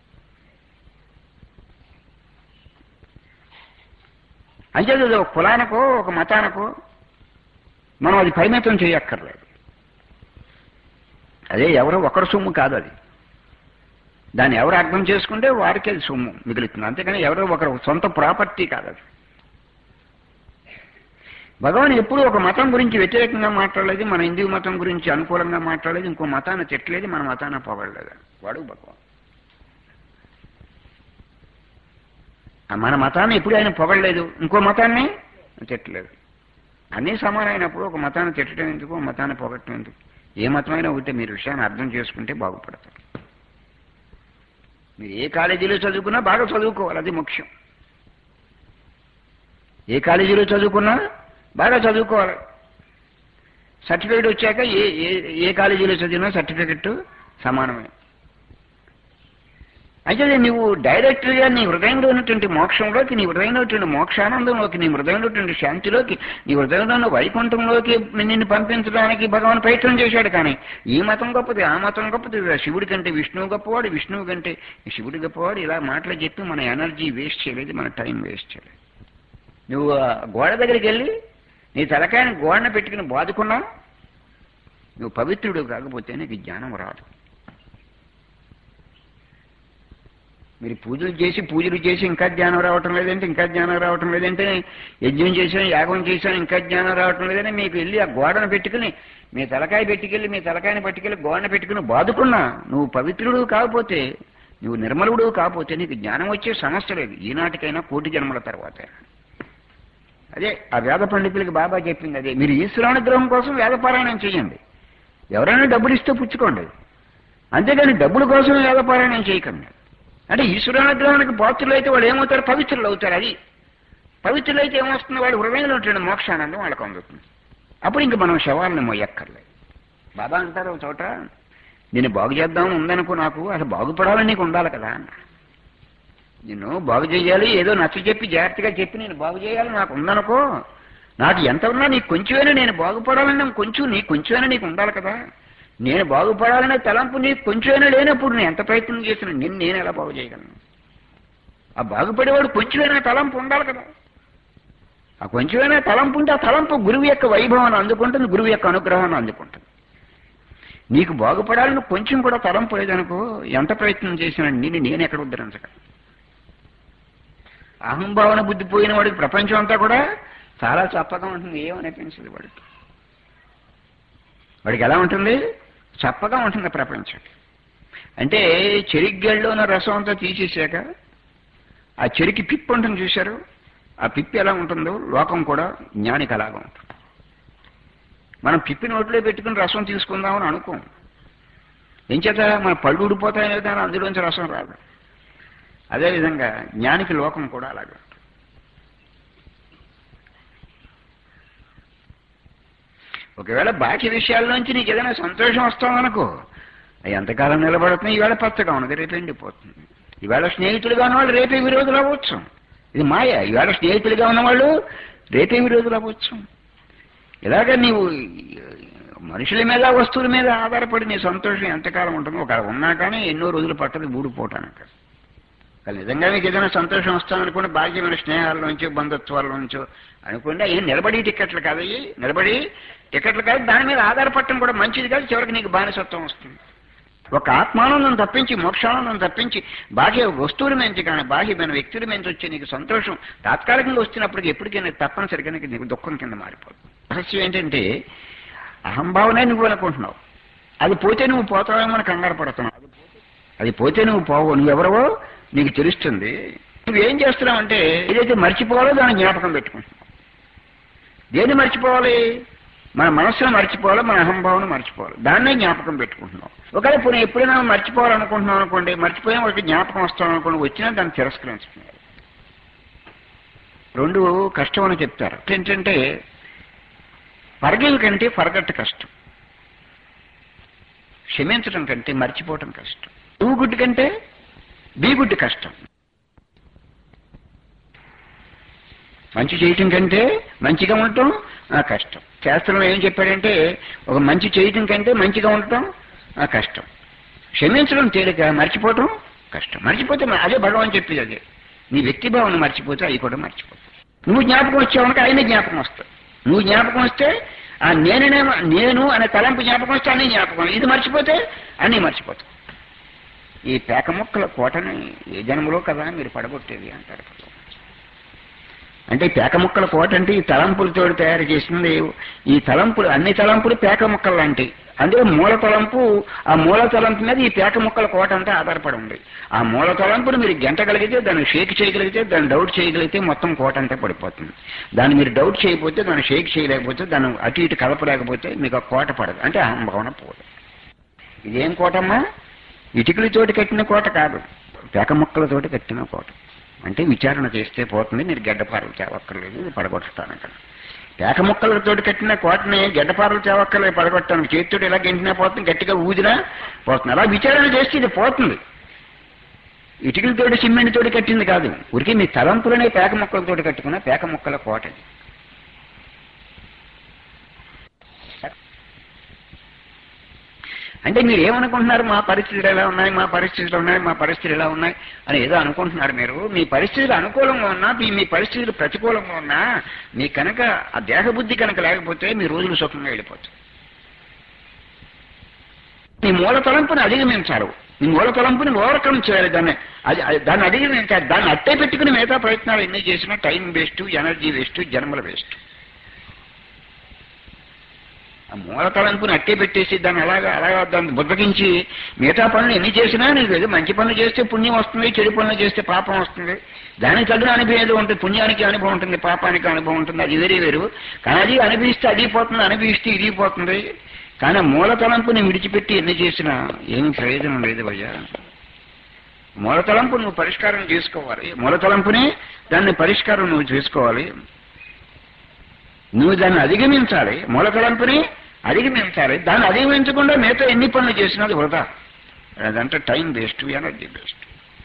Speaker 1: అంటే అది ఒక కులానికో ఒక మతానికో మనం అది పరిమితం చేయక్కర్లేదు అదే ఎవరో ఒకరి సొమ్ము కాదు అది దాన్ని ఎవరు అర్థం చేసుకుంటే వారికి అది సొమ్ము మిగులుతుంది అంతేకాని ఎవరో ఒకరు సొంత ప్రాపర్టీ కాదు అది భగవాన్ ఎప్పుడూ ఒక మతం గురించి వ్యతిరేకంగా మాట్లాడలేదు మన హిందూ మతం గురించి అనుకూలంగా మాట్లాడలేదు ఇంకో మతాన్ని తిట్టలేదు మన మతాన్ని పొగడలేదు వాడు భగవాన్ ఆ మన మతాన్ని ఎప్పుడు ఆయన పొగడలేదు ఇంకో మతాన్ని తిట్టలేదు అన్నీ సమానమైనప్పుడు ఒక మతాన్ని తిట్టడం ఎందుకు ఒక మతాన్ని పొగట్టడం ఎందుకు ఏ మతమైనా ఉంటే మీరు విషయాన్ని అర్థం చేసుకుంటే బాగుపడతారు మీరు ఏ కాలేజీలో చదువుకున్నా బాగా చదువుకోవాలి అది ముఖ్యం ఏ కాలేజీలో చదువుకున్నా బాగా చదువుకోవాలి సర్టిఫికేట్ వచ్చాక ఏ ఏ ఏ కాలేజీలో చదివినా సర్టిఫికెట్ సమానమే అయితే నువ్వు డైరెక్ట్గా నీ హృదయంలో ఉన్నటువంటి మోక్షంలోకి నీ హృదయంలో ఉన్నటువంటి మోక్షానందంలోకి నీ హృదయంలో ఉన్నటువంటి శాంతిలోకి నీ హృదయంలో ఉన్న వైకుంఠంలోకి నిన్ను పంపించడానికి భగవాన్ ప్రయత్నం చేశాడు కానీ ఈ మతం గొప్పది ఆ మతం గొప్పది శివుడి కంటే విష్ణువు గొప్పవాడు విష్ణువు కంటే శివుడి గొప్పవాడు ఇలా మాటలు చెప్పి మన ఎనర్జీ వేస్ట్ చేయలేదు మన టైం వేస్ట్ చేయలేదు నువ్వు ఆ గోడ దగ్గరికి వెళ్ళి నీ తలకాయని గోడను పెట్టుకుని బాదుకున్నా నువ్వు పవిత్రుడు కాకపోతే నీకు జ్ఞానం రాదు మీరు పూజలు చేసి పూజలు చేసి ఇంకా జ్ఞానం రావటం లేదంటే ఇంకా జ్ఞానం రావటం లేదంటే యజ్ఞం చేసాం యాగం చేసాం ఇంకా జ్ఞానం రావటం లేదని మీకు వెళ్ళి ఆ గోడను పెట్టుకుని మీ తలకాయ పెట్టుకెళ్ళి మీ తలకాయని పట్టుకెళ్ళి గోడను పెట్టుకుని బాదుకున్నా నువ్వు పవిత్రుడు కాకపోతే నువ్వు నిర్మలుడు కాకపోతే నీకు జ్ఞానం వచ్చే సమస్య లేదు ఈనాటికైనా కోటి జన్మల తర్వాత అదే ఆ వేద పండితులకి బాబా చెప్పింది అదే మీరు ఈశ్వరానుగ్రహం కోసం వేదపారాయణం చేయండి ఎవరైనా డబ్బులు ఇస్తే పుచ్చుకోండి అంతేగాని డబ్బుల కోసం వేదపారాయణం చేయకండి అంటే ఈశ్వరానుగ్రహానికి పాత్రులు అయితే వాళ్ళు ఏమవుతారు పవిత్రులు అవుతారు అది పవిత్రులు అయితే ఏమొస్తుంది వాడు హృదయంలో ఉంటుంది మోక్షానందం వాళ్ళకు అందుతుంది అప్పుడు ఇంక మనం శవాలను మొయ్యక్కర్లేదు బాబా అంటారు ఒక చోట నేను బాగు చేద్దాం ఉందనుకో నాకు అసలు బాగుపడాలని నీకు ఉండాలి కదా అన్నాడు నిన్ను బాగు చేయాలి ఏదో నచ్చ చెప్పి జాగ్రత్తగా చెప్పి నేను బాగు చేయాలి నాకు ఉందనుకో నాకు ఎంత ఉన్నా నీకు కొంచెమైనా నేను బాగుపడాలని కొంచెం నీకు కొంచెమైనా నీకు ఉండాలి కదా నేను బాగుపడాలనే తలంపు నీకు కొంచెమైనా లేనప్పుడు నేను ఎంత ప్రయత్నం చేసిన నిన్ను నేను ఎలా బాగు చేయగలను ఆ బాగుపడేవాడు కొంచెమైనా తలంపు ఉండాలి కదా ఆ కొంచెమైనా తలంపు ఉంటే ఆ తలంపు గురువు యొక్క వైభవాన్ని అందుకుంటుంది గురువు యొక్క అనుగ్రహాన్ని అందుకుంటుంది నీకు బాగుపడాలని కొంచెం కూడా తలంపు లేదనుకో ఎంత ప్రయత్నం చేసినా నిన్ను నేను ఎక్కడ ఉద్ధరించగలను అహంభావన బుద్ధి పోయిన వాడికి ప్రపంచం అంతా కూడా చాలా చప్పగా ఉంటుంది ఏమనిపించదు వాడికి వాడికి ఎలా ఉంటుంది చప్పగా ఉంటుంది ప్రపంచం అంటే చెరిగ్గల్లో ఉన్న రసం అంతా తీసేశాక ఆ చెరికి పిప్పు ఉంటుంది చూశారు ఆ పిప్పి ఎలా ఉంటుందో లోకం కూడా జ్ఞానికి అలాగా ఉంటుంది మనం పిప్పి నోట్లో పెట్టుకుని రసం తీసుకుందామని అనుకోం ఎంచేత మన పళ్ళు ఊడిపోతాయనే కానీ అందులోంచి రసం రాదు అదేవిధంగా జ్ఞానికి లోకం కూడా అలాగే ఉంటుంది ఒకవేళ బాకీ విషయాల్లోంచి నీకు ఏదైనా సంతోషం వస్తుందనుకో అవి ఎంతకాలం నిలబడుతున్నాయి ఈవేళ పచ్చగా ఉన్నది రేపు ఎండిపోతుంది ఈవేళ స్నేహితులుగా ఉన్నవాళ్ళు రేపే విరోధులు అవ్వచ్చు ఇది మాయ ఈవేళ స్నేహితులుగా ఉన్నవాళ్ళు రేపే విరోధులు అవ్వచ్చు ఇలాగ నీవు మనుషుల మీద వస్తువుల మీద ఆధారపడి నీ సంతోషం ఎంతకాలం ఉంటుందో ఒక ఉన్నా కానీ ఎన్నో రోజులు పట్టదు ఊడిపోవటానికి కానీ నిజంగా మీకు ఏదైనా సంతోషం వస్తామనుకోండి భాగ్యమైన స్నేహాల నుంచో బంధుత్వాల నుంచో అనుకోండి అవి నిలబడి టికెట్లు కాదు అవి నిలబడి టికెట్లు కాదు దాని మీద ఆధారపడటం కూడా మంచిది కాదు చివరికి నీకు బానిసత్వం వస్తుంది ఒక ఆత్మానందం తప్పించి మోక్షానందం తప్పించి బాహ్య వస్తువుల నుంచి కానీ బాహ్యమైన వ్యక్తుల నుంచి వచ్చే నీకు సంతోషం తాత్కాలికంగా వస్తున్నప్పటికీ ఎప్పటికైనా తప్పనిసరిగా నీకు నీకు దుఃఖం కింద మారిపోతుంది రహస్యం ఏంటంటే అహంభావనే నువ్వు అనుకుంటున్నావు అది పోతే నువ్వు పోతావేమో అని కంగారు పడుతున్నావు అది పోతే నువ్వు పోవు నువ్వెవరవో నీకు తెలుస్తుంది నువ్వేం చేస్తున్నావు అంటే ఏదైతే మర్చిపోవాలో దాన్ని జ్ఞాపకం పెట్టుకుంటున్నావు దేన్ని మర్చిపోవాలి మన మనస్సును మర్చిపోవాలి మన అహంభావన మర్చిపోవాలి దాన్నే జ్ఞాపకం పెట్టుకుంటున్నాం ఒకవేళ ఇప్పుడు ఎప్పుడైనా మర్చిపోవాలనుకుంటున్నాం అనుకోండి మర్చిపోయిన ఒకటి జ్ఞాపకం వస్తాం అనుకోండి వచ్చినా దాన్ని తిరస్కరించుకున్నారు రెండు కష్టం అని చెప్తారు ఏంటంటే పరగలు కంటే పరగట్టు కష్టం క్షమించడం కంటే మర్చిపోవటం కష్టం టూ గుడ్డు కంటే బీ గుడ్డు కష్టం మంచి చేయటం కంటే మంచిగా ఉండటం ఆ కష్టం శాస్త్రంలో ఏం చెప్పాడంటే ఒక మంచి చేయటం కంటే మంచిగా ఉండటం ఆ కష్టం క్షమించడం తేలిక మర్చిపోవటం కష్టం మర్చిపోతే మ- అదే భగవాన్ చెప్పేది అదే నీ వ్యక్తి భావన మర్చిపోతే అవి కూడా మర్చిపోతావు నువ్వు జ్ఞాపకం వచ్చావనుక ఆయన జ్ఞాపకం వస్తావు నువ్వు జ్ఞాపకం వస్తే ఆ నేననే నేను అనే తలంపు జ్ఞాపకం వస్తే అన్ని జ్ఞాపకం ఇది మర్చిపోతే అన్నీ మర్చిపోతావు ఈ పేక ముక్కల కోటని ఏ జన్మలో కదా మీరు పడగొట్టేది అంటారు అంటే ఈ పేక ముక్కల కోట అంటే ఈ తలంపులతో తయారు చేసింది ఈ తలంపులు అన్ని తలంపులు పేక ముక్కలు లాంటివి అందులో మూల తలంపు ఆ మూల తలంపు మీద ఈ పేక ముక్కల కోట అంతా ఆధారపడి ఉంది ఆ మూల తలంపును మీరు గంటగలిగితే దాన్ని షేక్ చేయగలిగితే దాన్ని డౌట్ చేయగలిగితే మొత్తం కోట అంతా పడిపోతుంది దాన్ని మీరు డౌట్ చేయకపోతే దాన్ని షేక్ చేయలేకపోతే దాన్ని అటు ఇటు కలపలేకపోతే మీకు ఆ కోట పడదు అంటే అహంభావన పోదు ఇదేం కోటమ్మా ఇటుకలతోటి కట్టిన కోట కాదు పేక ముక్కలతోటి కట్టిన కోట అంటే విచారణ చేస్తే పోతుంది మీరు గడ్డపారలు తేవక్కర్లేదు ఇది పడగొట్టుతాను అక్కడ పేక ముక్కలతోటి కట్టిన కోటని గడ్డపారలు తేవక్కర్లేదు పడగొట్టాను చేతితోటి ఎలా గెంటినా పోతుంది గట్టిగా ఊదినా పోతుంది అలా విచారణ చేస్తే ఇది పోతుంది ఇటుకలతోటి సిమెంట్ తోటి కట్టింది కాదు ఉరికి మీ తలంపులనే పేక ముక్కలతోటి కట్టుకున్న పేక ముక్కల కోట ఇది. అంటే మీరు ఏమనుకుంటున్నారు మా పరిస్థితులు ఎలా ఉన్నాయి మా పరిస్థితులు ఉన్నాయి మా పరిస్థితులు ఎలా ఉన్నాయి అని ఏదో అనుకుంటున్నారు మీరు మీ పరిస్థితులు అనుకూలంగా ఉన్నా మీ మీ పరిస్థితులు ప్రతికూలంగా ఉన్నా మీ కనుక ఆ దేహబుద్ధి కనుక లేకపోతే మీ రోజులు సుఖంగా వెళ్ళిపోతాయి మీ మూల తలంపుని అధిగమించారు మీ మూల తలంపుని ఓవర్కమ్ చేయాలి దాన్ని అది అది- దాన్ని అధిగమించాలి దాన్ని అట్టే పెట్టుకుని మిగతా ప్రయత్నాలు ఎన్ని చేసినా టైం వేస్ట్ ఎనర్జీ వేస్ట్ జన్మల వేస్ట్ ఆ మూల తలంపుని అట్టే పెట్టేసి దాన్ని అలాగా అలాగా దాన్ని బుద్ధగించి మిగతా పనులు ఎన్ని చేసినా నీకు ఏదో మంచి పనులు చేస్తే పుణ్యం వస్తుంది చెడు పనులు చేస్తే పాపం వస్తుంది దానికి తగిన అనుభవం ఏదో ఉంటుంది పుణ్యానికి అనుభవం ఉంటుంది పాపానికి అనుభవం ఉంటుంది అది వేరే వేరు కానీ అది అనుభవిస్తే అది పోతుంది అనుభవిస్తే ఇది పోతుంది కానీ ఆ మూల తలంపుని విడిచిపెట్టి ఎన్ని చేసినా ఏమి ప్రయోజనం లేదు భయ్యా మూల తలంపు నువ్వు పరిష్కారం చేసుకోవాలి మూల తలంపుని దాన్ని పరిష్కారం నువ్వు చేసుకోవాలి నువ్వు దాన్ని అధిగమించాలి మూల తలంపుని అధిగమించాలి దాన్ని అధిగమించకుండా మిగతా ఎన్ని పనులు చేసినా అది వృధా అదంటే టైం వేస్ట్ ఎనర్జీ వేస్ట్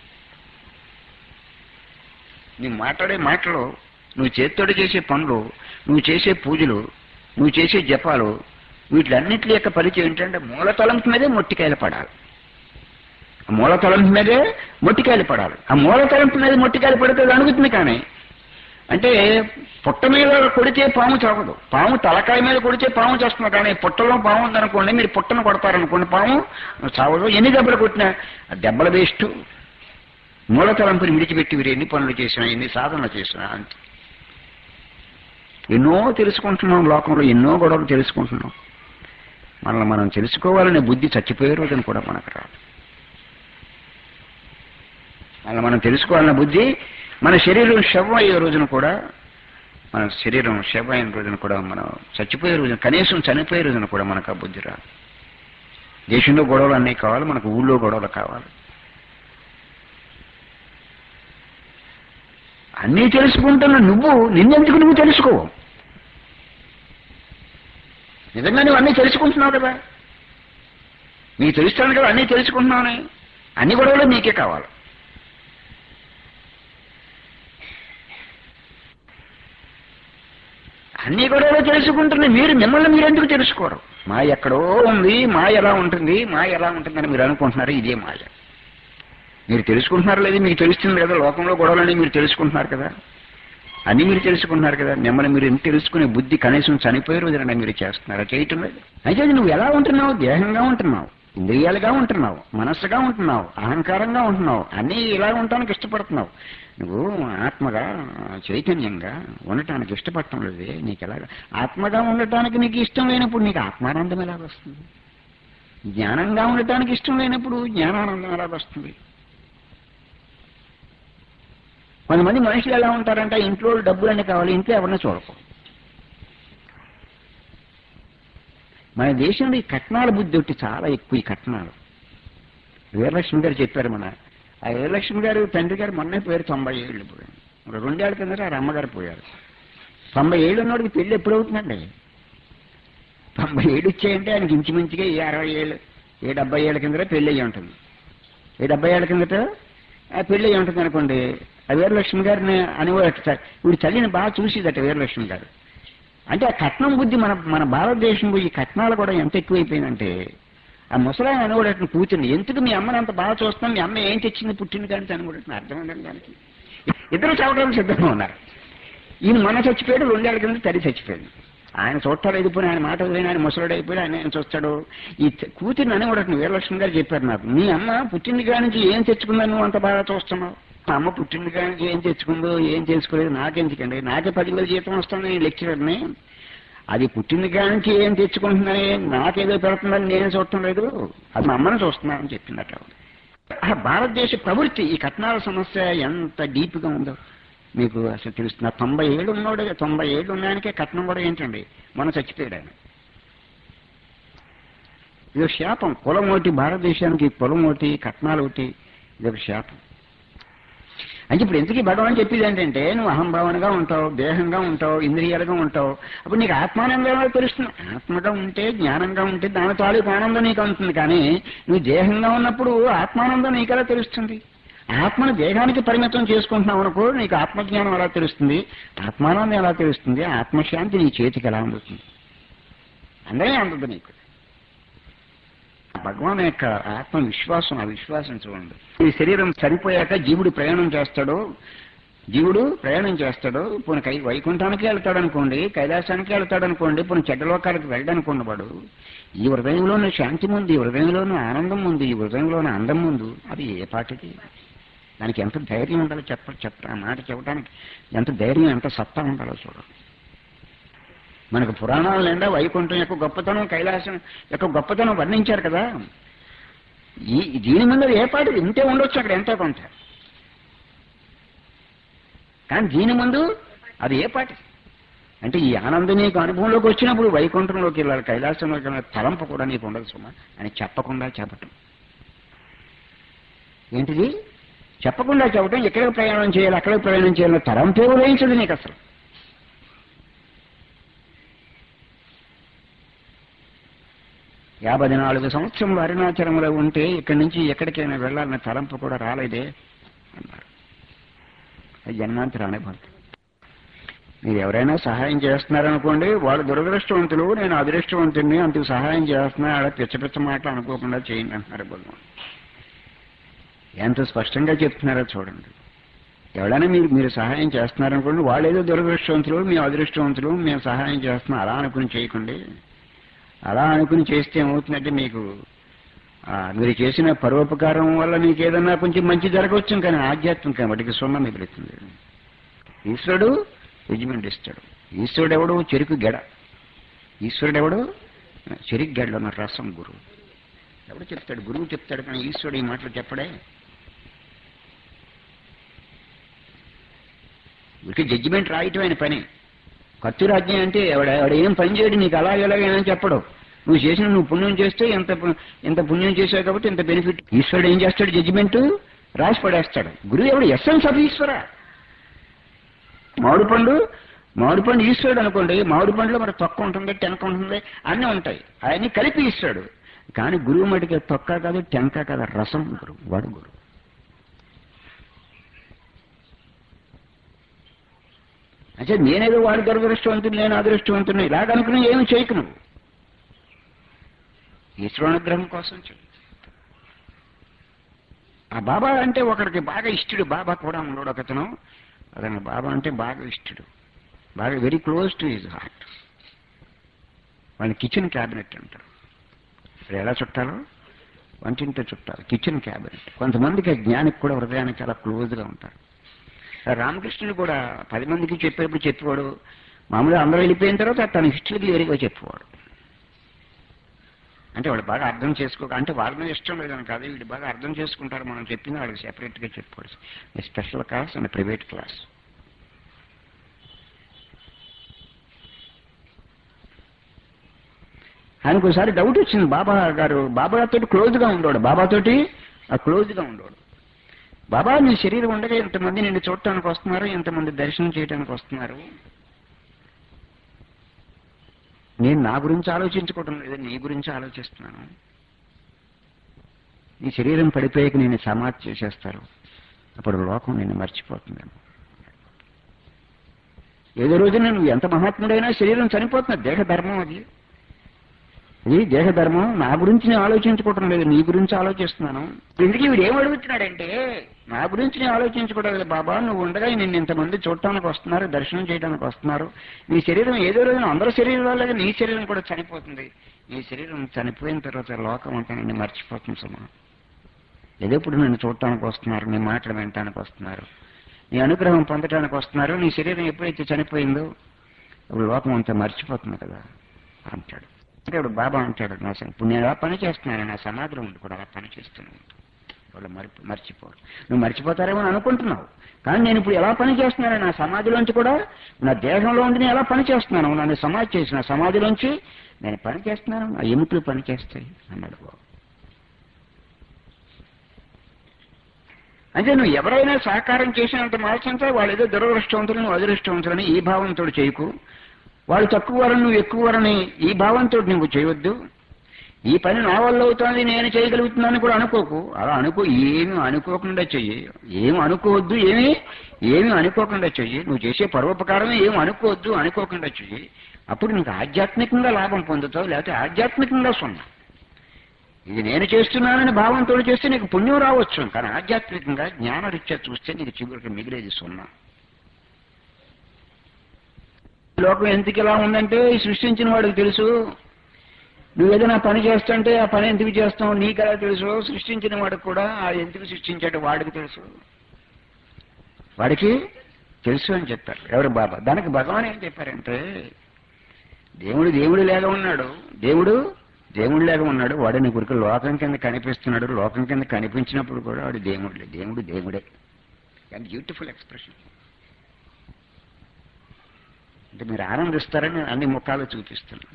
Speaker 1: నువ్వు మాట్లాడే మాటలు నువ్వు చేత్తోటి చేసే పనులు నువ్వు చేసే పూజలు నువ్వు చేసే జపాలు వీటిలన్నింటి యొక్క పరిచయం ఏంటంటే మూల తలంపు మీదే మొట్టికాయలు పడాలి ఆ మూల తలంపు మీదే మొట్టికాయలు పడాలి ఆ మూల తలంపు మీద మొట్టికాయలు పడితే అది అణుగుతుంది కానీ అంటే పుట్ట మీద కొడితే పాము చావదు పాము తలకాయ మీద కొడితే పాము చేస్తుంది కానీ పుట్టలో పాము ఉందనుకోండి మీరు పుట్టను కొడతారనుకోండి పాము చావదు ఎన్ని దెబ్బలు కొట్టినా ఆ దెబ్బల వేస్ట్ మూల తలంపుని విడిచిపెట్టి మీరు ఎన్ని పనులు చేసినా ఎన్ని సాధనలు చేసినా అంతే ఎన్నో తెలుసుకుంటున్నాం లోకంలో ఎన్నో గొడవలు తెలుసుకుంటున్నాం మనల్ని మనం తెలుసుకోవాలనే బుద్ధి చచ్చిపోయే రోజున కూడా మనకు రాదు అలా మనం తెలుసుకోవాలన్న బుద్ధి మన శరీరం శవం అయ్యే రోజున కూడా మన శరీరం శవం అయిన రోజున కూడా మనం చచ్చిపోయే రోజున కనీసం చనిపోయే రోజున కూడా మనకు ఆ బుద్ధి రాదు దేశంలో గొడవలు అన్నీ కావాలి మనకు ఊళ్ళో గొడవలు కావాలి అన్నీ తెలుసుకుంటున్న నువ్వు నిన్నెందుకు నువ్వు తెలుసుకోవు నిజంగా నువ్వు అన్నీ తెలుసుకుంటున్నావు కదా నీకు తెలుస్తాను కదా అన్నీ తెలుసుకుంటున్నావు అన్ని గొడవలు నీకే కావాలి అన్ని గొడవలు తెలుసుకుంటున్న మీరు మిమ్మల్ని మీరు ఎందుకు తెలుసుకోరు మా ఎక్కడో ఉంది మా ఎలా ఉంటుంది మా ఎలా ఉంటుందని మీరు అనుకుంటున్నారు ఇదే మాయ మీరు తెలుసుకుంటున్నారు లేదు మీకు తెలుస్తుంది కదా లోకంలో గొడవలని మీరు తెలుసుకుంటున్నారు కదా అన్ని మీరు తెలుసుకుంటున్నారు కదా మిమ్మల్ని మీరు ఎంత తెలుసుకునే బుద్ధి కనీసం చనిపోయే రోజున మీరు చేస్తున్నారా చేయటం లేదు అయితే నువ్వు ఎలా ఉంటున్నావు దేహంగా ఉంటున్నావు ఇంద్రియాలుగా ఉంటున్నావు మనస్సుగా ఉంటున్నావు అహంకారంగా ఉంటున్నావు అన్నీ ఇలా ఉండటానికి ఇష్టపడుతున్నావు నువ్వు ఆత్మగా చైతన్యంగా ఉండటానికి ఇష్టపడటం లేదే నీకు ఎలాగ ఆత్మగా ఉండటానికి నీకు ఇష్టం లేనప్పుడు నీకు ఆత్మానందం ఎలాగ వస్తుంది జ్ఞానంగా ఉండటానికి ఇష్టం లేనప్పుడు జ్ఞానానందం ఎలాగ వస్తుంది కొంతమంది మనుషులు ఎలా ఉంటారంటే ఇంట్లో డబ్బులన్నీ కావాలి ఇంట్లో ఎవరిని చూడకు మన దేశంలో ఈ కట్నాల బుద్ధి ఒకటి చాలా ఎక్కువ ఈ కట్నాలు వీరలక్ష్మి గారు చెప్పారు మన ఆ వీరలక్ష్మి గారు తండ్రి గారు మొన్నే పోయారు తొంభై ఏళ్ళు పోయారు రెండేళ్ల కిందట ఆ అమ్మగారు పోయారు తొంభై ఏళ్ళు ఉన్నోడికి పెళ్లి ఎప్పుడు అవుతుందండి తొంభై ఏళ్ళు వచ్చాయంటే ఆయనకి ఇంచుమించుగా ఏ అరవై ఏళ్ళు ఏ డెబ్బై ఏళ్ళ కిందట పెళ్లి అయ్యి ఉంటుంది ఏ డెబ్బై ఏళ్ళ కిందట ఆ పెళ్లి అయ్యి ఉంటుంది అనుకోండి ఆ వీరలక్ష్మి గారిని అనేవాడు సార్ వీడు తల్లిని బాగా చూసేదట వీరలక్ష్మి గారు అంటే ఆ కట్నం బుద్ధి మన మన భారతదేశంలో ఈ కట్నాలు కూడా ఎంత ఎక్కువైపోయిందంటే ఆ ముసలాయన అనుకోవడం కూర్చుని ఎందుకు మీ అమ్మని అంత బాగా చూస్తున్నాం మీ అమ్మ ఏం తెచ్చింది పుట్టింది కానీ అనుకోవడం అర్థం ఉండదు దానికి ఇద్దరు చావడానికి సిద్ధంగా ఉన్నారు ఈయన మన చచ్చిపోయాడు రెండేళ్ల కింద తల్లి చచ్చిపోయాడు ఆయన చూడటాలు అయిపోయి ఆయన మాట వదిలేని ఆయన ముసలుడు అయిపోయి ఆయన ఆయన చూస్తాడు ఈ కూతురిని అనేవాడు వీరలక్ష్మి గారు చెప్పారు నాకు మీ అమ్మ పుట్టింది కాడి నుంచి ఏం తెచ్చుకుందని నువ్వు అంత బాగా చూస్తున్నావు మా అమ్మ పుట్టింది కాడి నుంచి ఏం తెచ్చుకుందో ఏం చేసుకోలేదు నాకెందుకండి నాకే పదివేల జీతం వస్తుంది నేను లెక్చరర్ని అది పుట్టింది కాడి నుంచి ఏం తెచ్చుకుంటుందని నాకేదో పెడుతుందని నేను చూడటం లేదు అది మా అమ్మని చూస్తున్నానని చెప్పిందట ఆ భారతదేశ ప్రవృత్తి ఈ కట్నాల సమస్య ఎంత డీప్గా ఉందో మీకు అసలు తెలుస్తుంది ఆ తొంభై ఏళ్ళు ఉన్నాడు తొంభై ఏళ్ళు ఉన్నాయనికే కట్నం కూడా ఏంటండి మన చచ్చిపోయాడు ఆయన ఇది ఒక శాపం కులం ఒకటి భారతదేశానికి కులం ఒకటి కట్నాలు ఒకటి ఇది ఒక శాపం అంటే ఇప్పుడు ఎందుకు భగవాన్ చెప్పేది ఏంటంటే నువ్వు అహంభావనగా ఉంటావు దేహంగా ఉంటావు ఇంద్రియాలుగా ఉంటావు అప్పుడు నీకు ఆత్మానందంగా తెలుస్తుంది ఆత్మగా ఉంటే జ్ఞానంగా ఉంటే దాని తాలూకు ఆనందం నీకు ఉంటుంది కానీ నువ్వు దేహంగా ఉన్నప్పుడు ఆత్మానందం నీకెలా తెలుస్తుంది ఆత్మను దేహానికి పరిమితం చేసుకుంటున్నావు అనుకో నీకు ఆత్మజ్ఞానం ఎలా తెలుస్తుంది ఆత్మానందం ఎలా తెలుస్తుంది ఆత్మశాంతి నీ చేతికి ఎలా అందుతుంది అందరే అందదు నీకు భగవాన్ యొక్క ఆత్మ విశ్వాసం ఆ విశ్వాసం చూడండి ఈ శరీరం చనిపోయాక జీవుడు ప్రయాణం చేస్తాడు జీవుడు ప్రయాణం చేస్తాడు పోనీ కై వైకుంఠానికి వెళ్తాడు అనుకోండి కైలాసానికి వెళ్తాడు అనుకోండి పోనీ చెడ్డలోకాలకు వెళ్ళడానికి వాడు ఈ హృదయంలోని శాంతి ఉంది ఈ హృదయంలోని ఆనందం ఉంది ఈ హృదయంలోని అందం ఉంది అది ఏ పాటికి దానికి ఎంత ధైర్యం ఉండాలో చెప్ప చెప్ప ఆ మాట చెప్పడానికి ఎంత ధైర్యం ఎంత సత్తా ఉండాలో చూడండి మనకు పురాణాల నిండా వైకుంఠం యొక్క గొప్పతనం కైలాసం యొక్క గొప్పతనం వర్ణించారు కదా ఈ దీని ముందు ఏ పాటి ఇంతే ఉండొచ్చు అక్కడ ఎంతో కొంత కానీ దీని ముందు అది ఏ పాటి అంటే ఈ ఆనందం నీకు అనుభవంలోకి వచ్చినప్పుడు వైకుంఠంలోకి వెళ్ళాలి కైలాసంలోకి వెళ్ళాలి తలంపు కూడా నీకు ఉండదు సుమా అని చెప్పకుండా చెప్పటం ఏంటిది చెప్పకుండా చెప్పటం ఎక్కడికి ప్రయాణం చేయాలి అక్కడికి ప్రయాణం చేయాలి తలంపే ఉదయించదు నీకు అసలు యాభై నాలుగు సంవత్సరంలో అరుణాచలంలో ఉంటే ఇక్కడి నుంచి ఎక్కడికైనా వెళ్ళాలన్న తలంపు కూడా రాలేదే అన్నారు అది జన్మాంతర అనుభవం మీరు ఎవరైనా సహాయం చేస్తున్నారనుకోండి వాళ్ళు దురదృష్టవంతులు నేను అదృష్టవంతుడిని అంతకు సహాయం చేస్తున్నా ఆడ పిచ్చ పిచ్చ మాటలు అనుకోకుండా చేయండి అంటున్నారు భగవాన్ ఎంత స్పష్టంగా చెప్తున్నారో చూడండి ఎవరైనా మీరు మీరు సహాయం చేస్తున్నారనుకోండి వాళ్ళు ఏదో దురదృష్టవంతులు మేము అదృష్టవంతులు మేము సహాయం చేస్తున్నాం అలా అనుకుని చేయకండి అలా అనుకుని చేస్తే ఏమవుతుందంటే మీకు ఆ, మీరు చేసిన పరోపకారం వల్ల మీకు ఏదన్నా కొంచెం మంచి జరగవచ్చు కానీ ఆధ్యాత్మిక వాటికి సున్నం మిగులుతుంది ఈశ్వరుడు యజమెంట్ ఇస్తాడు ఈశ్వరుడు ఎవడు చెరుకు గెడ ఈశ్వరుడు ఎవడు చెరుకు గెడలో ఉన్న రసం గురువు ఎవడు చెప్తాడు గురువు చెప్తాడు కానీ ఈశ్వరుడు ఈ మాటలు చెప్పడే వీరికి జడ్జిమెంట్ రాయటం ఆయన పని కత్తురాజ్ఞ అంటే ఎవడ ఎవడ ఏం పని చేయడు నీకు అలా ఎలాగైనా చెప్పడు నువ్వు చేసిన నువ్వు పుణ్యం చేస్తే ఎంత పు- ఎంత పుణ్యం చేసావు కాబట్టి ఎంత బెనిఫిట్ ఈశ్వరుడు ఏం చేస్తాడు జడ్జిమెంట్ రాసి పడేస్తాడు గురువు ఎవడు ఎస్సెన్స్ ఆఫ్ ఈశ్వర మామిడి పండు మామిడి పండు ఈశ్వరుడు అనుకోండి మామిడి పండులో మరి తొక్క ఉంటుంది టెంక ఉంటుంది అన్నీ ఉంటాయి అవన్నీ కలిపి ఇస్తాడు కానీ గురువు మటుకి తొక్క కాదు టెంక కాదు రసం గురువు వాడు గురువు అంటే నేనేదో వాడి దురదృష్టవంతుడు నేను అదృష్టవంతుడు ఇలాగ అనుకుని ఏమి చేయకు నువ్వు ఈశ్వరానుగ్రహం కోసం చెయ్యి ఆ బాబా అంటే ఒకరికి బాగా ఇష్టడు బాబా కూడా ఉన్నాడు ఒకతను అతను బాబా అంటే బాగా ఇష్టడు బాగా very close to his heart వాళ్ళని కిచెన్ క్యాబినెట్ అంటారు ఇప్పుడు ఎలా చుట్టాలో వంటింట్లో చుట్టాలి కిచెన్ క్యాబినెట్ కొంతమందికి జ్ఞానికి కూడా హృదయానికి చాలా క్లోజ్గా ఉంటారు రామకృష్ణుడు కూడా పది మందికి చెప్పేప్పుడు చెప్పేవాడు మామూలుగా అందరూ వెళ్ళిపోయిన తర్వాత తన హిస్టరీకి వేరేగా చెప్పేవాడు అంటే వాళ్ళు బాగా అర్థం చేసుకోక అంటే వాళ్ళ మీద ఇష్టం లేదని కాదు వీళ్ళు బాగా అర్థం చేసుకుంటారు మనం చెప్పింది వాళ్ళకి సెపరేట్గా చెప్పుకోవచ్చు special class and private class ఆయనకు ఒకసారి డౌట్ వచ్చింది బాబా గారు బాబా తోటి క్లోజ్గా ఉండేవాడు బాబాతోటి ఆ క్లోజ్గా ఉండేవాడు బాబా నీ శరీరం ఉండగా ఇంతమంది నిన్ను చూడటానికి వస్తున్నారు ఇంతమంది దర్శనం చేయడానికి వస్తున్నారు నేను నా గురించి ఆలోచించుకోవడం లేదు నీ గురించి ఆలోచిస్తున్నాను నీ శరీరం పడిపోయాక నేను సమాధి చేసేస్తారు అప్పుడు లోకం నిన్ను మర్చిపోతుందేమో ఏదో రోజున నువ్వు ఎంత మహాత్ముడైనా శరీరం చనిపోతున్నా దేహ ధర్మం అది ఇది దేహ ధర్మం నా గురించి నేను ఆలోచించుకోవటం లేదు నీ గురించి ఆలోచిస్తున్నాను ఇందుకే వీడు ఏం అడుగుతున్నాడంటే నా గురించి నేను ఆలోచించుకోవడం లేదు బాబా నువ్వు ఉండగా నిన్ను ఇంతమంది చూడటానికి వస్తున్నారు దర్శనం చేయడానికి వస్తున్నారు నీ శరీరం ఏదో రోజున అందరి శరీరాలుగా నీ శరీరం కూడా చనిపోతుంది నీ శరీరం చనిపోయిన తర్వాత లోకం అంతా నిన్ను మర్చిపోతుంది సుమా ఏదో ఇప్పుడు నిన్ను చూడటానికి వస్తున్నారు నీ మాటలు వినటానికి వస్తున్నారు నీ అనుగ్రహం పొందటానికి వస్తున్నారు నీ శరీరం ఎప్పుడైతే చనిపోయిందో ఇప్పుడు లోకం అంతా మర్చిపోతుంది కదా అంటాడు అంటే ఇప్పుడు బాబా అంటాడు నా స- ఇప్పుడు నేను అలా పని చేస్తున్నాను నా సమాధిలో ఉండి కూడా అలా పని చేస్తున్నాను వాళ్ళు మరి మర్చిపోరు నువ్వు మర్చిపోతారేమో అని అనుకుంటున్నావు కానీ నేను ఇప్పుడు ఎలా పని చేస్తున్నాను నా సమాధిలోంచి కూడా నా దేహంలో ఉండి నేను ఎలా పని చేస్తున్నాను నన్ను సమాధి చేసిన సమాధిలోంచి నేను పని చేస్తున్నాను నా ఎముకలు పని చేస్తాయి అన్నాడు బాబు అంటే నువ్వు ఎవరైనా సహకారం చేసినంత మాల్సంతా వాళ్ళు ఏదో దురదృష్టవంతులని అదృష్టవంతులని ఈ భావంతో చేయకు వాళ్ళు తక్కువ వారని నువ్వు ఎక్కువ వారని ఈ భావంతో నువ్వు చేయవద్దు ఈ పని నా వల్ల అవుతుంది నేను చేయగలుగుతున్నాను కూడా అనుకోకు అలా అనుకో ఏమి అనుకోకుండా చెయ్యి ఏమి అనుకోవద్దు ఏమి ఏమి అనుకోకుండా చెయ్యి నువ్వు చేసే పరోపకారమే ఏమి అనుకోవద్దు అనుకోకుండా చెయ్యి అప్పుడు నీకు ఆధ్యాత్మికంగా లాభం పొందుతావు లేకపోతే ఆధ్యాత్మికంగా సున్నా ఇది నేను చేస్తున్నానని భావంతో చేస్తే నీకు పుణ్యం రావచ్చు కానీ ఆధ్యాత్మికంగా జ్ఞానరీత్యా చూస్తే నీకు చివరికి మిగిలేది సున్నా ఈ లోకం ఎందుకు ఇలా ఉందంటే ఈ సృష్టించిన వాడికి తెలుసు నువ్వు ఏదైనా పని చేస్తుంటే ఆ పని ఎందుకు చేస్తావు నీకు ఎలా తెలుసు సృష్టించిన వాడికి కూడా ఆ ఎందుకు సృష్టించాడు వాడికి తెలుసు వాడికి తెలుసు అని చెప్పారు ఎవరు బాబా దానికి భగవాన్ ఏం చెప్పారంటే దేవుడు దేవుడు లేక ఉన్నాడు దేవుడు దేవుడు లేక ఉన్నాడు వాడు నీ గురికి లోకం కింద కనిపిస్తున్నాడు లోకం కింద కనిపించినప్పుడు కూడా వాడు దేవుడులే దేవుడు దేవుడే అండ్ బ్యూటిఫుల్ ఎక్స్ప్రెషన్ అంటే మీరు ఆనందిస్తారని అన్ని ముఖాలు చూపిస్తున్నాను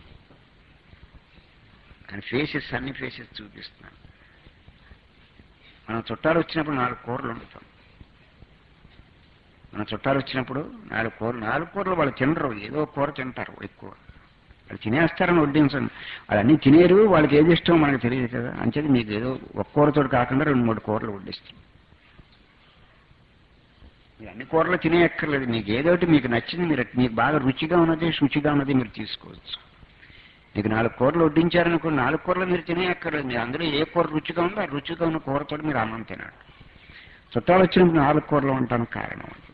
Speaker 1: కానీ ఫేసెస్ అన్ని ఫేసెస్ చూపిస్తున్నాను మనం చుట్టాలు వచ్చినప్పుడు నాలుగు కూరలు వండుతాం మన చుట్టాలు వచ్చినప్పుడు నాలుగు కూరలు నాలుగు కూరలు వాళ్ళు తినరు ఏదో కూర తింటారు ఎక్కువ వాళ్ళు తినేస్తారని వడ్డించండి వాళ్ళు అన్ని తినేరు వాళ్ళకి ఏది ఇష్టం మనకు తెలియదు కదా అంచేది మీకు ఏదో ఒక్క కూరతో కాకుండా రెండు మూడు కూరలు వడ్డిస్తాం మీరు అన్ని కూరలు తినేయక్కర్లేదు మీకు ఏదోటి మీకు నచ్చింది మీరు మీకు బాగా రుచిగా ఉన్నది శుచిగా ఉన్నది మీరు తీసుకోవచ్చు మీకు నాలుగు కూరలు వడ్డించారనుకో నాలుగు కూరలు మీరు తినేయక్కర్లేదు మీరు అందులో ఏ కూర రుచిగా ఉందో ఆ రుచిగా ఉన్న కూరతో మీరు అన్నం తినాలి చుట్టాలు వచ్చినప్పుడు నాలుగు కూరలు ఉండటానికి కారణం అది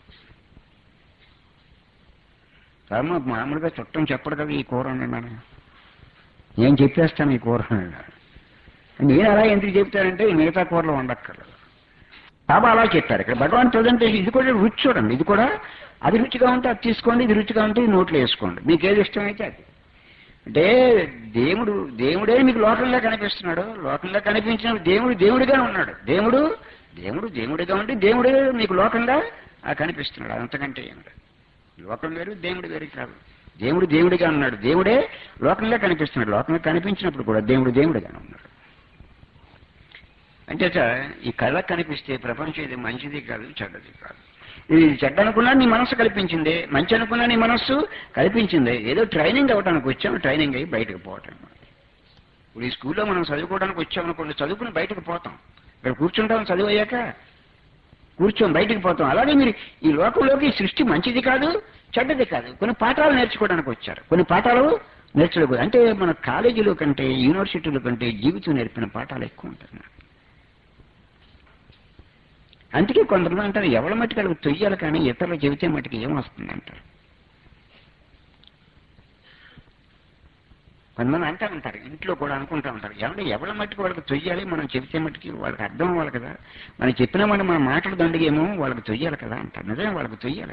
Speaker 1: కారణం మామూలుగా చుట్టం చెప్పడు కదా ఈ కూర వండినాను నేను చెప్పేస్తాను ఈ కూర వండినాను నేను అలా ఎందుకు చెప్తానంటే ఈ మిగతా కూరలు వండక్కర్లేదు బాబా అలా చెప్పారు ఇక్కడ భగవాన్ ప్రజెంటేషన్ ఇది కూడా రుచి చూడండి ఇది కూడా అది రుచిగా ఉంటే అది తీసుకోండి ఇది రుచిగా ఉంటే ఇది నోట్లో వేసుకోండి మీకు ఏది ఇష్టమైతే అది అంటే దేవుడు దేవుడే మీకు లోకంలో కనిపిస్తున్నాడు లోకంలో కనిపించిన దేవుడు దేవుడిగా ఉన్నాడు దేవుడు దేవుడు దేవుడిగా ఉండి దేవుడే మీకు లోకంగా ఆ కనిపిస్తున్నాడు అంతకంటే ఏం లేదు లోకం వేరు దేవుడు వేరు కాదు దేవుడు దేవుడిగా ఉన్నాడు దేవుడే లోకంగా కనిపిస్తున్నాడు లోకంగా కనిపించినప్పుడు కూడా దేవుడు దేవుడిగానే ఉన్నాడు అంచేత ఈ కళ్ళకు కనిపిస్తే ప్రపంచం ఇది మంచిది కాదు చెడ్డది కాదు ఇది చెడ్డ అనుకున్నా నీ మనస్సు కల్పించిందే మంచి అనుకున్నా నీ మనస్సు కల్పించిందే ఏదో ట్రైనింగ్ అవ్వడానికి వచ్చాం ట్రైనింగ్ అయ్యి బయటకు పోవటం ఇప్పుడు ఈ స్కూల్లో మనం చదువుకోవడానికి వచ్చామనుకోండి చదువుకుని బయటకు పోతాం ఇక్కడ కూర్చుంటాం చదువు అయ్యాక కూర్చొని బయటకు పోతాం అలాగే మీరు ఈ లోకంలోకి ఈ సృష్టి మంచిది కాదు చెడ్డది కాదు కొన్ని పాఠాలు నేర్చుకోవడానికి వచ్చారు కొన్ని పాఠాలు నేర్చుకోలేదు అంటే మన కాలేజీలో కంటే యూనివర్సిటీలో కంటే జీవితం నేర్పిన పాఠాలు ఎక్కువ ఉంటాయి అందుకే కొంతమంది అంటారు ఎవరి మట్టుకు వాళ్ళకి తొయ్యాలి కానీ ఇతరులు చెబితే మటుకు ఏం వస్తుంది అంటారు కొంతమంది అంటా ఉంటారు ఇంట్లో కూడా అనుకుంటా ఉంటారు ఎవరి ఎవరి మట్టుకు వాళ్ళకి తొయ్యాలి మనం చెబితే మట్టుకి వాళ్ళకి అర్థం అవ్వాలి కదా మనం చెప్పినా మనం మన మాటలు దండిగేమో వాళ్ళకి తొయ్యాలి కదా అంటారు నిజమే వాళ్ళకి తొయ్యాలి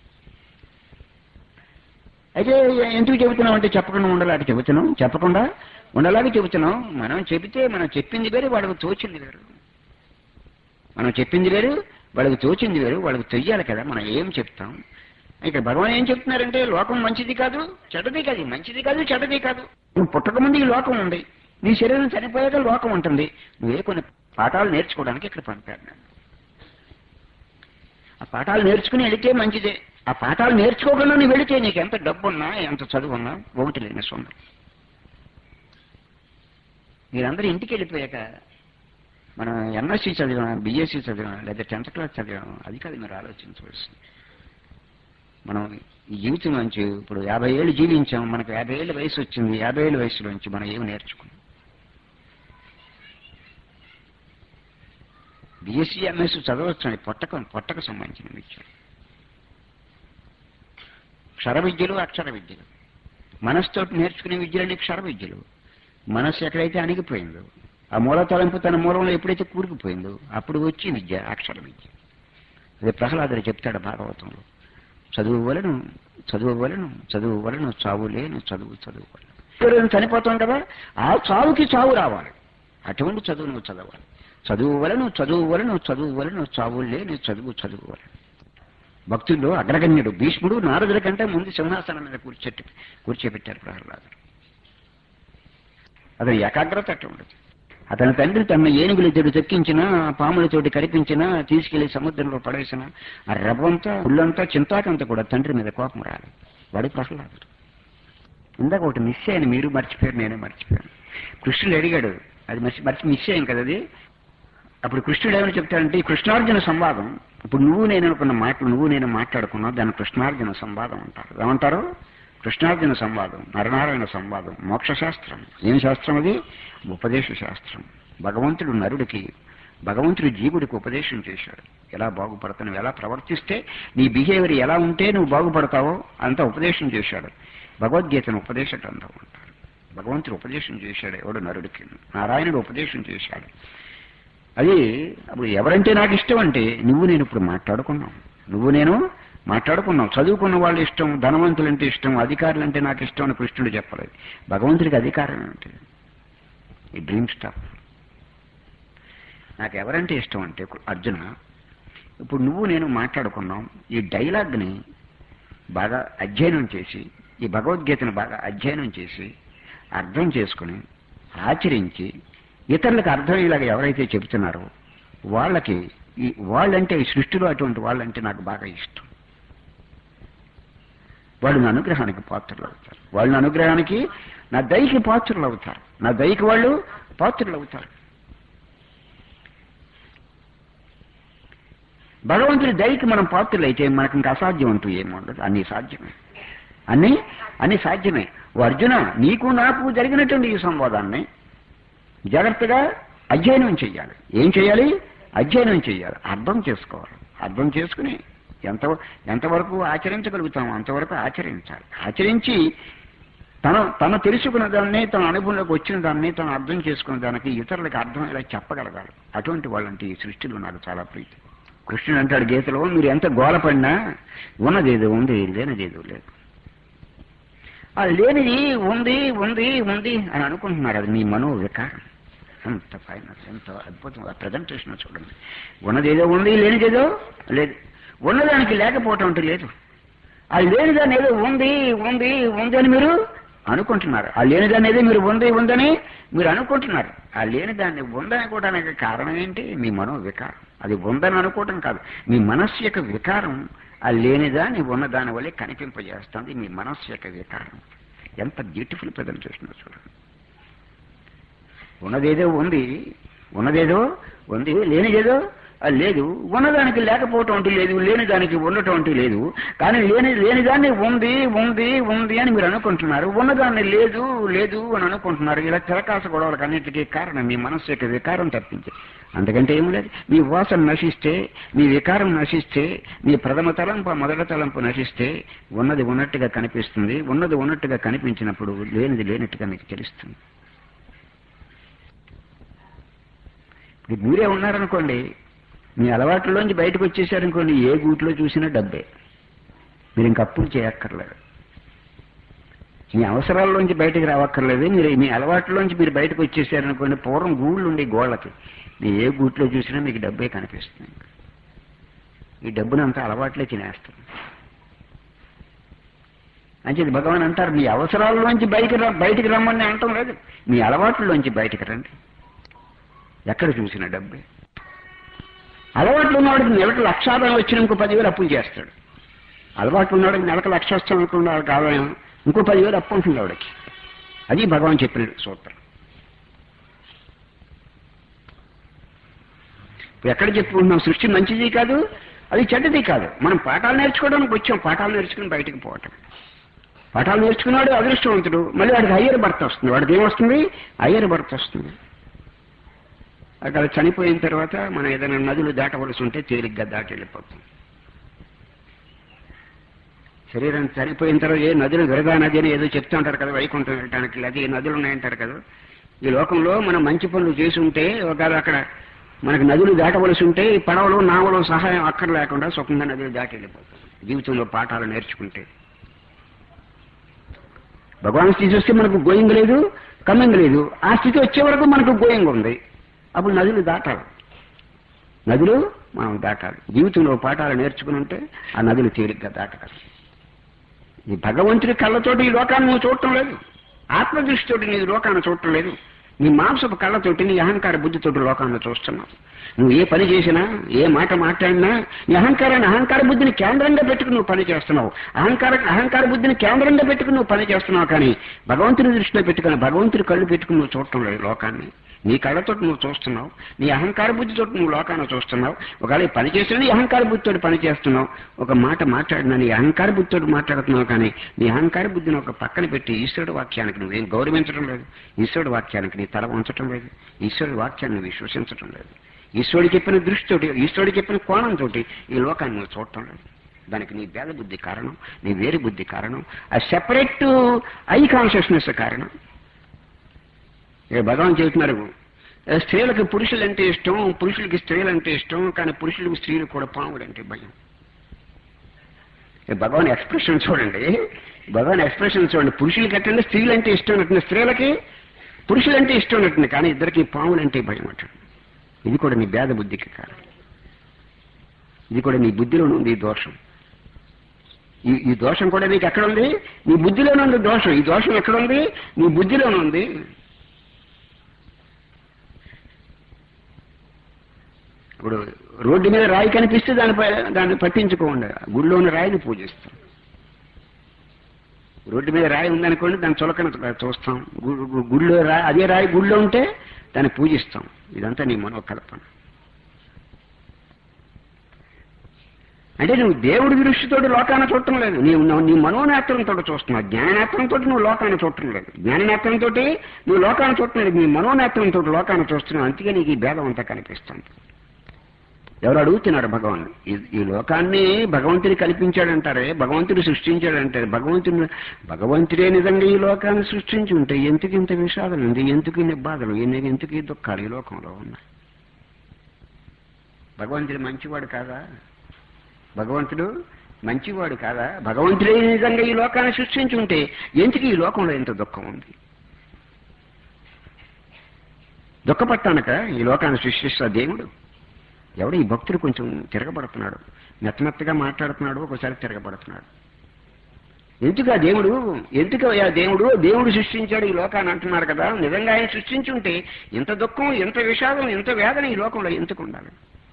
Speaker 1: అయితే ఎందుకు చెబుతున్నాం అంటే చెప్పకుండా ఉండాలి చెబుతున్నాం చెప్పకుండా ఉండలాగా చెబుతున్నాం మనం చెబితే మనం చెప్పింది వేరు వాళ్ళకి తోచింది వేరు మనం చెప్పింది వేరు వాళ్ళకి తోచింది వేరు వాళ్ళకి తొయ్యాలి కదా మనం ఏం చెప్తాం ఇక్కడ భగవాన్ ఏం చెప్తున్నారంటే లోకం మంచిది కాదు చెడ్డది కాదు మంచిది కాదు చెడ్డది కాదు నువ్వు పుట్టక ముందు ఈ లోకం ఉంది నీ శరీరం చనిపోయాక లోకం ఉంటుంది నువ్వే కొన్ని పాఠాలు నేర్చుకోవడానికి ఇక్కడ పంపారు నేను ఆ పాఠాలు నేర్చుకుని వెళితే మంచిదే ఆ పాఠాలు నేర్చుకోకుండా నువ్వు వెళితే నీకు ఎంత డబ్బున్నా ఎంత చదువున్నా ఒకటి లేని సొంతం మీరందరూ ఇంటికి వెళ్ళిపోయాక మనం ఎంఎస్సీ చదివాం బీఎస్సీ చదివాం లేదా టెన్త్ క్లాస్ చదివాం అది కాదు మీరు ఆలోచించవలసింది మనం ఈ జీవితం నుంచి ఇప్పుడు యాభై ఏళ్ళు జీవించాం మనకు యాభై ఏళ్ళ వయసు వచ్చింది యాభై ఏళ్ళ వయసులోంచి మనం ఏమి నేర్చుకున్నాం బీఎస్సీ ఎంఎస్సీ చదవచ్చు పొట్టక పొట్టకు సంబంధించిన విద్యలు క్షర విద్యలు అక్షర విద్యలు మనసుతో నేర్చుకునే విద్యలన్నీ క్షర విద్యలు మనస్సు ఎక్కడైతే అణిగిపోయిందో ఆ మూల తలంపు తన మూలంలో ఎప్పుడైతే కూరుకుపోయిందో అప్పుడు వచ్చి విద్య అక్షర విద్య అదే ప్రహ్లాదుడు చెప్తాడు భాగవతంలో చదువు వలను చదువు వలను చదువు వలను చావు లేను చదువు చదువు వలను ఎవరైనా చనిపోతాం కదా ఆ చావుకి చావు రావాలి అటువంటి చదువు నువ్వు చదవాలి చదువు వలను చదువు వలను చదువు వలను చావు లేని చదువు చదువు వలను భక్తుల్లో అగ్రగణ్యుడు భీష్ముడు నారదుల కంటే ముందు సింహాసనం మీద కూర్చోట్టి కూర్చోబెట్టారు ప్రహ్లాదుడు అతని ఏకాగ్రత అట్టు ఉండదు అతని తండ్రి తన ఏనుగులు ఇద్దరు చెక్కించినా పాములతోటి కరిపించినా తీసుకెళ్లి సముద్రంలో పడేసిన ఆ రవ్వంతా పుల్లంతా చింతాకంతా కూడా తండ్రి మీద కోపం రాలి వాడు ప్రహ్లాదుడు ఇందాక ఒకటి మిస్ అయ్యాను మీరు మర్చిపోయారు నేనే మర్చిపోయాను కృష్ణుడు అడిగాడు అది మర్చి మర్చి మిస్ అయ్యాం కదా అది అప్పుడు కృష్ణుడు ఏమని చెప్తాడంటే ఈ కృష్ణార్జున సంవాదం ఇప్పుడు నువ్వు నేను అనుకున్న మాటలు నువ్వు నేను మాట్లాడుకున్నావు దాన్ని కృష్ణార్జున సంవాదం అంటారు ఏమంటారు కృష్ణార్జున సంవాదం నరనారాయణ సంవాదం మోక్ష శాస్త్రం ఏం శాస్త్రం అది ఉపదేశ శాస్త్రం భగవంతుడు నరుడికి భగవంతుడు జీవుడికి ఉపదేశం చేశాడు ఎలా బాగుపడతావు ఎలా ప్రవర్తిస్తే నీ బిహేవియర్ ఎలా ఉంటే నువ్వు బాగుపడతావో అంత ఉపదేశం చేశాడు భగవద్గీతను ఉపదేశ గ్రంథం అంటారు భగవంతుడు ఉపదేశం చేశాడు ఎవడు నరుడికి నారాయణుడు ఉపదేశం చేశాడు అది అప్పుడు ఎవరంటే నాకు ఇష్టం అంటే నువ్వు నేను ఇప్పుడు మాట్లాడుకున్నాం నువ్వు నేను మాట్లాడుకున్నాం చదువుకున్న వాళ్ళు ఇష్టం ధనవంతులంటే ఇష్టం అధికారులంటే నాకు ఇష్టం అని కృష్ణుడు చెప్పలేదు భగవంతుడికి అధికారం ఏమిటి ఈ డ్రీమ్ స్టాఫ్ నాకు ఎవరంటే ఇష్టం అంటే అర్జున ఇప్పుడు నువ్వు నేను మాట్లాడుకున్నాం ఈ డైలాగ్ని బాగా అధ్యయనం చేసి ఈ భగవద్గీతను బాగా అధ్యయనం చేసి అర్థం చేసుకుని ఆచరించి ఇతరులకు అర్థమయ్యేలాగా ఎవరైతే చెబుతున్నారో వాళ్ళకి ఈ వాళ్ళంటే ఈ సృష్టిలో అటువంటి వాళ్ళంటే నాకు బాగా ఇష్టం వాళ్ళు నా అనుగ్రహానికి పాత్రలు అవుతారు వాళ్ళు నా అనుగ్రహానికి నా దయకి పాత్రలు అవుతారు నా దయకి వాళ్ళు పాత్రలు అవుతారు భగవంతుడి దయకి మనం పాత్రలు అయితే మనకు ఇంకా అసాధ్యం అంటూ ఏముండదు అన్ని సాధ్యమే అన్ని అన్ని సాధ్యమే ఓ అర్జున నీకు నాకు జరిగినటువంటి ఈ సంవాదాన్ని జాగ్రత్తగా అధ్యయనం చేయాలి ఏం చేయాలి అధ్యయనం చేయాలి అర్థం చేసుకోవాలి అర్థం చేసుకుని ఎంత ఎంతవరకు ఆచరించగలుగుతామో అంతవరకు ఆచరించాలి ఆచరించి తన తను తెలుసుకున్న దాన్ని తన అనుభవంలోకి వచ్చిన దాన్ని తను అర్థం చేసుకున్న దానికి ఇతరులకు అర్థమయ్యేలా చెప్పగలగాలి అటువంటి వాళ్ళంటే ఈ సృష్టిలో నాకు చాలా ప్రీతి కృష్ణుడు అంటాడు గీతలో మీరు ఎంత గోలపడినా ఉన్నదేదో ఉంది లేనిదేదో లేదు ఆ లేనిది ఉంది ఉంది ఉంది అని అనుకుంటున్నారు అది మీ మనో వికారం ఎంత ఫైనల్ ఎంత అద్భుతం ఆ ప్రజెంటేషన్ చూడండి ఉన్నదేదో ఉంది లేనిదేదో లేదు ఉన్నదానికి లేకపోవటం అంటే లేదు ఆ లేనిదాన్ని ఏదో ఉంది ఉంది ఉంది అని మీరు అనుకుంటున్నారు ఆ లేనిదాన్ని ఏదో మీరు ఉంది ఉందని మీరు అనుకుంటున్నారు ఆ లేనిదాన్ని ఉందనుకోవడానికి కారణం ఏంటి మీ మనో వికారం అది ఉందని అనుకోవటం కాదు మీ మనస్సు యొక్క వికారం ఆ లేనిదాన్ని ఉన్నదాని వల్లే కనిపింపజేస్తుంది మీ మనస్సు యొక్క వికారం ఎంత బ్యూటిఫుల్ ప్రజలు చూస్తున్నారు చూడండి ఉన్నదేదో ఉంది ఉన్నదేదో ఉంది లేనిదేదో అది లేదు ఉన్నదానికి లేకపోవటం అంటూ లేదు లేని దానికి ఉండటం అంటూ లేదు కానీ లేని లేని దాన్ని ఉంది ఉంది ఉంది అని మీరు అనుకుంటున్నారు ఉన్నదాన్ని లేదు లేదు అని అనుకుంటున్నారు ఇలా తిరకాస గొడవలకు అన్నిటికీ కారణం మీ మనస్సు యొక్క వికారం తప్పించి అందుకంటే ఏం లేదు మీ వాసన నశిస్తే మీ వికారం నశిస్తే మీ ప్రథమ తలంపు మొదటి తలంపు నశిస్తే ఉన్నది ఉన్నట్టుగా కనిపిస్తుంది ఉన్నది ఉన్నట్టుగా కనిపించినప్పుడు లేనిది లేనట్టుగా మీకు తెలుస్తుంది ఇప్పుడు మీరే ఉన్నారనుకోండి మీ అలవాట్లోంచి బయటకు వచ్చేసారనుకోండి ఏ గూట్లో చూసినా డబ్బే మీరు ఇంక అప్పులు చేయక్కర్లేదు మీ అవసరాల్లోంచి బయటకు రావక్కర్లేదు మీరు మీ అలవాట్లోంచి మీరు బయటకు వచ్చేసారనుకోండి పూర్వం గూళ్ళు ఉండే గోళ్ళకి మీ ఏ గూట్లో చూసినా మీకు డబ్బే కనిపిస్తుంది ఈ డబ్బునంతా అలవాట్లే తినేస్తారు అంచేది భగవాన్ అంటారు మీ అవసరాల్లోంచి బయటకు రా బయటికి రమ్మని అంటాం లేదు మీ అలవాట్లోంచి బయటకు రండి ఎక్కడ చూసినా డబ్బే అలవాట్లు ఉన్నవాడికి నెలకు లక్షాదాయం వచ్చిన ఇంకో పదివేలు అప్పులు చేస్తాడు అలవాట్లు ఉన్నవాడికి నెలకు లక్ష వస్తాం అనుకున్నాడు కావాలి ఇంకో పదివేలు అప్పు ఉంటుంది ఆవిడకి అది భగవాన్ చెప్పిన సూత్రం ఇప్పుడు ఎక్కడ చెప్పుకుంటున్నాం సృష్టి మంచిది కాదు అది చెడ్డది కాదు మనం పాఠాలు నేర్చుకోవడానికి వచ్చాం పాఠాలు నేర్చుకుని బయటకు పోవటం పాఠాలు నేర్చుకున్నాడు అదృష్టవంతుడు మళ్ళీ వాడికి అయ్యర్ భర్త వస్తుంది వాడికి ఏమొస్తుంది అయ్యర్ భర్త వస్తుంది అక్కడ చనిపోయిన తర్వాత మనం ఏదైనా నదులు దాటవలసి ఉంటే తేలిగ్గా దాటి వెళ్ళిపోతాం శరీరం చనిపోయిన తర్వాత ఏ నదులు విరగా నది అని ఏదో చెప్తూ ఉంటారు కదా వైకుంఠం వెళ్ళటానికి అది నదులు ఉన్నాయంటారు కదా ఈ లోకంలో మనం మంచి పనులు చేసి ఉంటే ఒకవేళ అక్కడ మనకు నదులు దాటవలసి ఉంటే ఈ పడవలు నావలు సహాయం అక్కర్ లేకుండా సుఖంగా నదులు దాటి వెళ్ళిపోతాం జీవితంలో పాఠాలు నేర్చుకుంటే భగవాన్ స్థితి వస్తే మనకు గోయింగ్ లేదు కమ్మింగ్ లేదు ఆ స్థితి వచ్చే వరకు మనకు గోయింగ్ ఉంది అప్పుడు నదులు దాటాలి నదులు మనం దాటాలి జీవితంలో పాఠాలు నేర్చుకుని ఉంటే ఆ నదులు తేలిగ్గా దాటగలరు ఈ భగవంతుడి కళ్ళతోటి ఈ లోకాన్ని నువ్వు చూడటం లేదు ఆత్మదృష్టితోటి నీ లోకాన్ని చూడటం లేదు నీ మాంసపు కళ్ళతోటి నీ అహంకార బుద్ధితోటి లోకాన్ని చూస్తున్నావు నువ్వు ఏ పని చేసినా ఏ మాట మాట్లాడినా నీ అహంకారాన్ని అహంకార బుద్ధిని కేంద్రంగా పెట్టుకుని నువ్వు పని చేస్తున్నావు అహంకార అహంకార బుద్ధిని కేంద్రంగా పెట్టుకుని నువ్వు పని చేస్తున్నావు కానీ భగవంతుని దృష్టిలో పెట్టుకుని భగవంతుడి కళ్ళు పెట్టుకుని నువ్వు చూడటం లేదు లోకాన్ని నీ కళ్ళతో నువ్వు చూస్తున్నావు నీ అహంకార బుద్ధితో నువ్వు లోకాన్ని చూస్తున్నావు ఒకవేళ ఈ పని చేసినా నీ అహంకార బుద్ధితో పని చేస్తున్నావు ఒక మాట మాట్లాడినా నీ అహంకార బుద్ధితో మాట్లాడుతున్నావు కానీ నీ అహంకార బుద్ధిని ఒక పక్కన పెట్టి ఈశ్వరుడు వాక్యానికి నువ్వేం గౌరవించడం లేదు ఈశ్వరుడు వాక్యానికి నీ తల ఉంచడం లేదు ఈశ్వరుడు వాక్యాన్ని విశ్వసించడం లేదు ఈశ్వరుడు చెప్పిన దృష్టితోటి ఈశ్వరుడు చెప్పిన కోణంతో ఈ లోకాన్ని నువ్వు చూడటం లేదు దానికి నీ భేద బుద్ధి కారణం నీ వేరు బుద్ధి కారణం ఆ సెపరేట్ ఐ కాన్షియస్నెస్ కారణం ఇక భగవాన్ చెబుతున్నారు స్త్రీలకు పురుషులు అంటే ఇష్టం పురుషులకి స్త్రీలు అంటే ఇష్టం కానీ పురుషులకు స్త్రీలు కూడా పాములు అంటే భయం ఇక భగవాన్ ఎక్స్ప్రెషన్ చూడండి భగవాన్ ఎక్స్ప్రెషన్ చూడండి పురుషులకి ఎట్టండి స్త్రీలు అంటే ఇష్టం ఉన్నట్టు స్త్రీలకి పురుషులు అంటే ఇష్టం ఉన్నట్టు కానీ ఇద్దరికి పాములు అంటే భయం అట ఇది కూడా నీ భేద బుద్ధికి కారణం ఇది కూడా నీ బుద్ధిలోనే ఉంది ఈ దోషం ఈ ఈ దోషం కూడా నీకు ఎక్కడ ఉంది నీ బుద్ధిలోనే ఉంది దోషం ఈ దోషం ఎక్కడ ఉంది నీ బుద్ధిలోనే ఉంది ఇప్పుడు రోడ్డు మీద రాయి కనిపిస్తే దానిపై దాన్ని పట్టించుకోండి గుడిలోని రాయిని పూజిస్తాం రోడ్డు మీద రాయి ఉందనుకోండి దాన్ని చులకన చూస్తాం గు- గు- గుడిలో రాయి అదే రాయి గుడిలో ఉంటే దాన్ని పూజిస్తాం ఇదంతా నీ మనోకల్పన అంటే నువ్వు దేవుడి దృష్టితో లోకాన్ని చూడటం లేదు నీవు నువ్వు నీ మనోనేత్రంతో చూస్తున్నావు జ్ఞాననేత్రంతో నువ్వు లోకాన్ని చూడటం లేదు జ్ఞాననేత్రంతో నువ్వు లోకాన్ని చూడటం లేదు నీ మనోనేత్రంతో లోకాన్ని చూస్తున్నావు అందుకే నీకు ఈ భేదం అంతా కనిపిస్తుంది ఎవరు అడుగుతున్నారు భగవాన్ ఈ- ఈ లోకాన్ని భగవంతుని కల్పించాడంటారే భగవంతుడు సృష్టించాడంటారు భగవంతుడు భగవంతుడే నిజంగా ఈ లోకాన్ని సృష్టించి ఉంటే ఎందుకు ఇంత విషాదం ఉంది ఎందుకు ఇన్ని బాధలు ఎన్ని ఎందుకు ఈ దుఃఖాలు ఈ లోకంలో ఉన్నాయి భగవంతుడు మంచివాడు కాదా భగవంతుడు మంచివాడు కాదా భగవంతుడే నిజంగా ఈ లోకాన్ని సృష్టించి ఉంటే ఎందుకు ఈ లోకంలో ఎంత దుఃఖం ఉంది దుఃఖపట్టానక ఈ లోకాన్ని సృష్టిస్తా దేవుడు ఎవడో ఈ భక్తుడు కొంచెం తిరగబడుతున్నాడు మెత్తమెత్తగా మాట్లాడుతున్నాడు ఒకసారి తిరగబడుతున్నాడు ఎందుకు ఆ దేవుడు ఎందుకు ఆ దేవుడు దేవుడు సృష్టించాడు ఈ లోకాన్ని అంటున్నారు కదా నిజంగా ఆయన సృష్టించుంటే ఇంత దుఃఖం ఇంత విషాదం ఇంత వేదన ఈ లోకంలో ఎందుకు ఉండాలి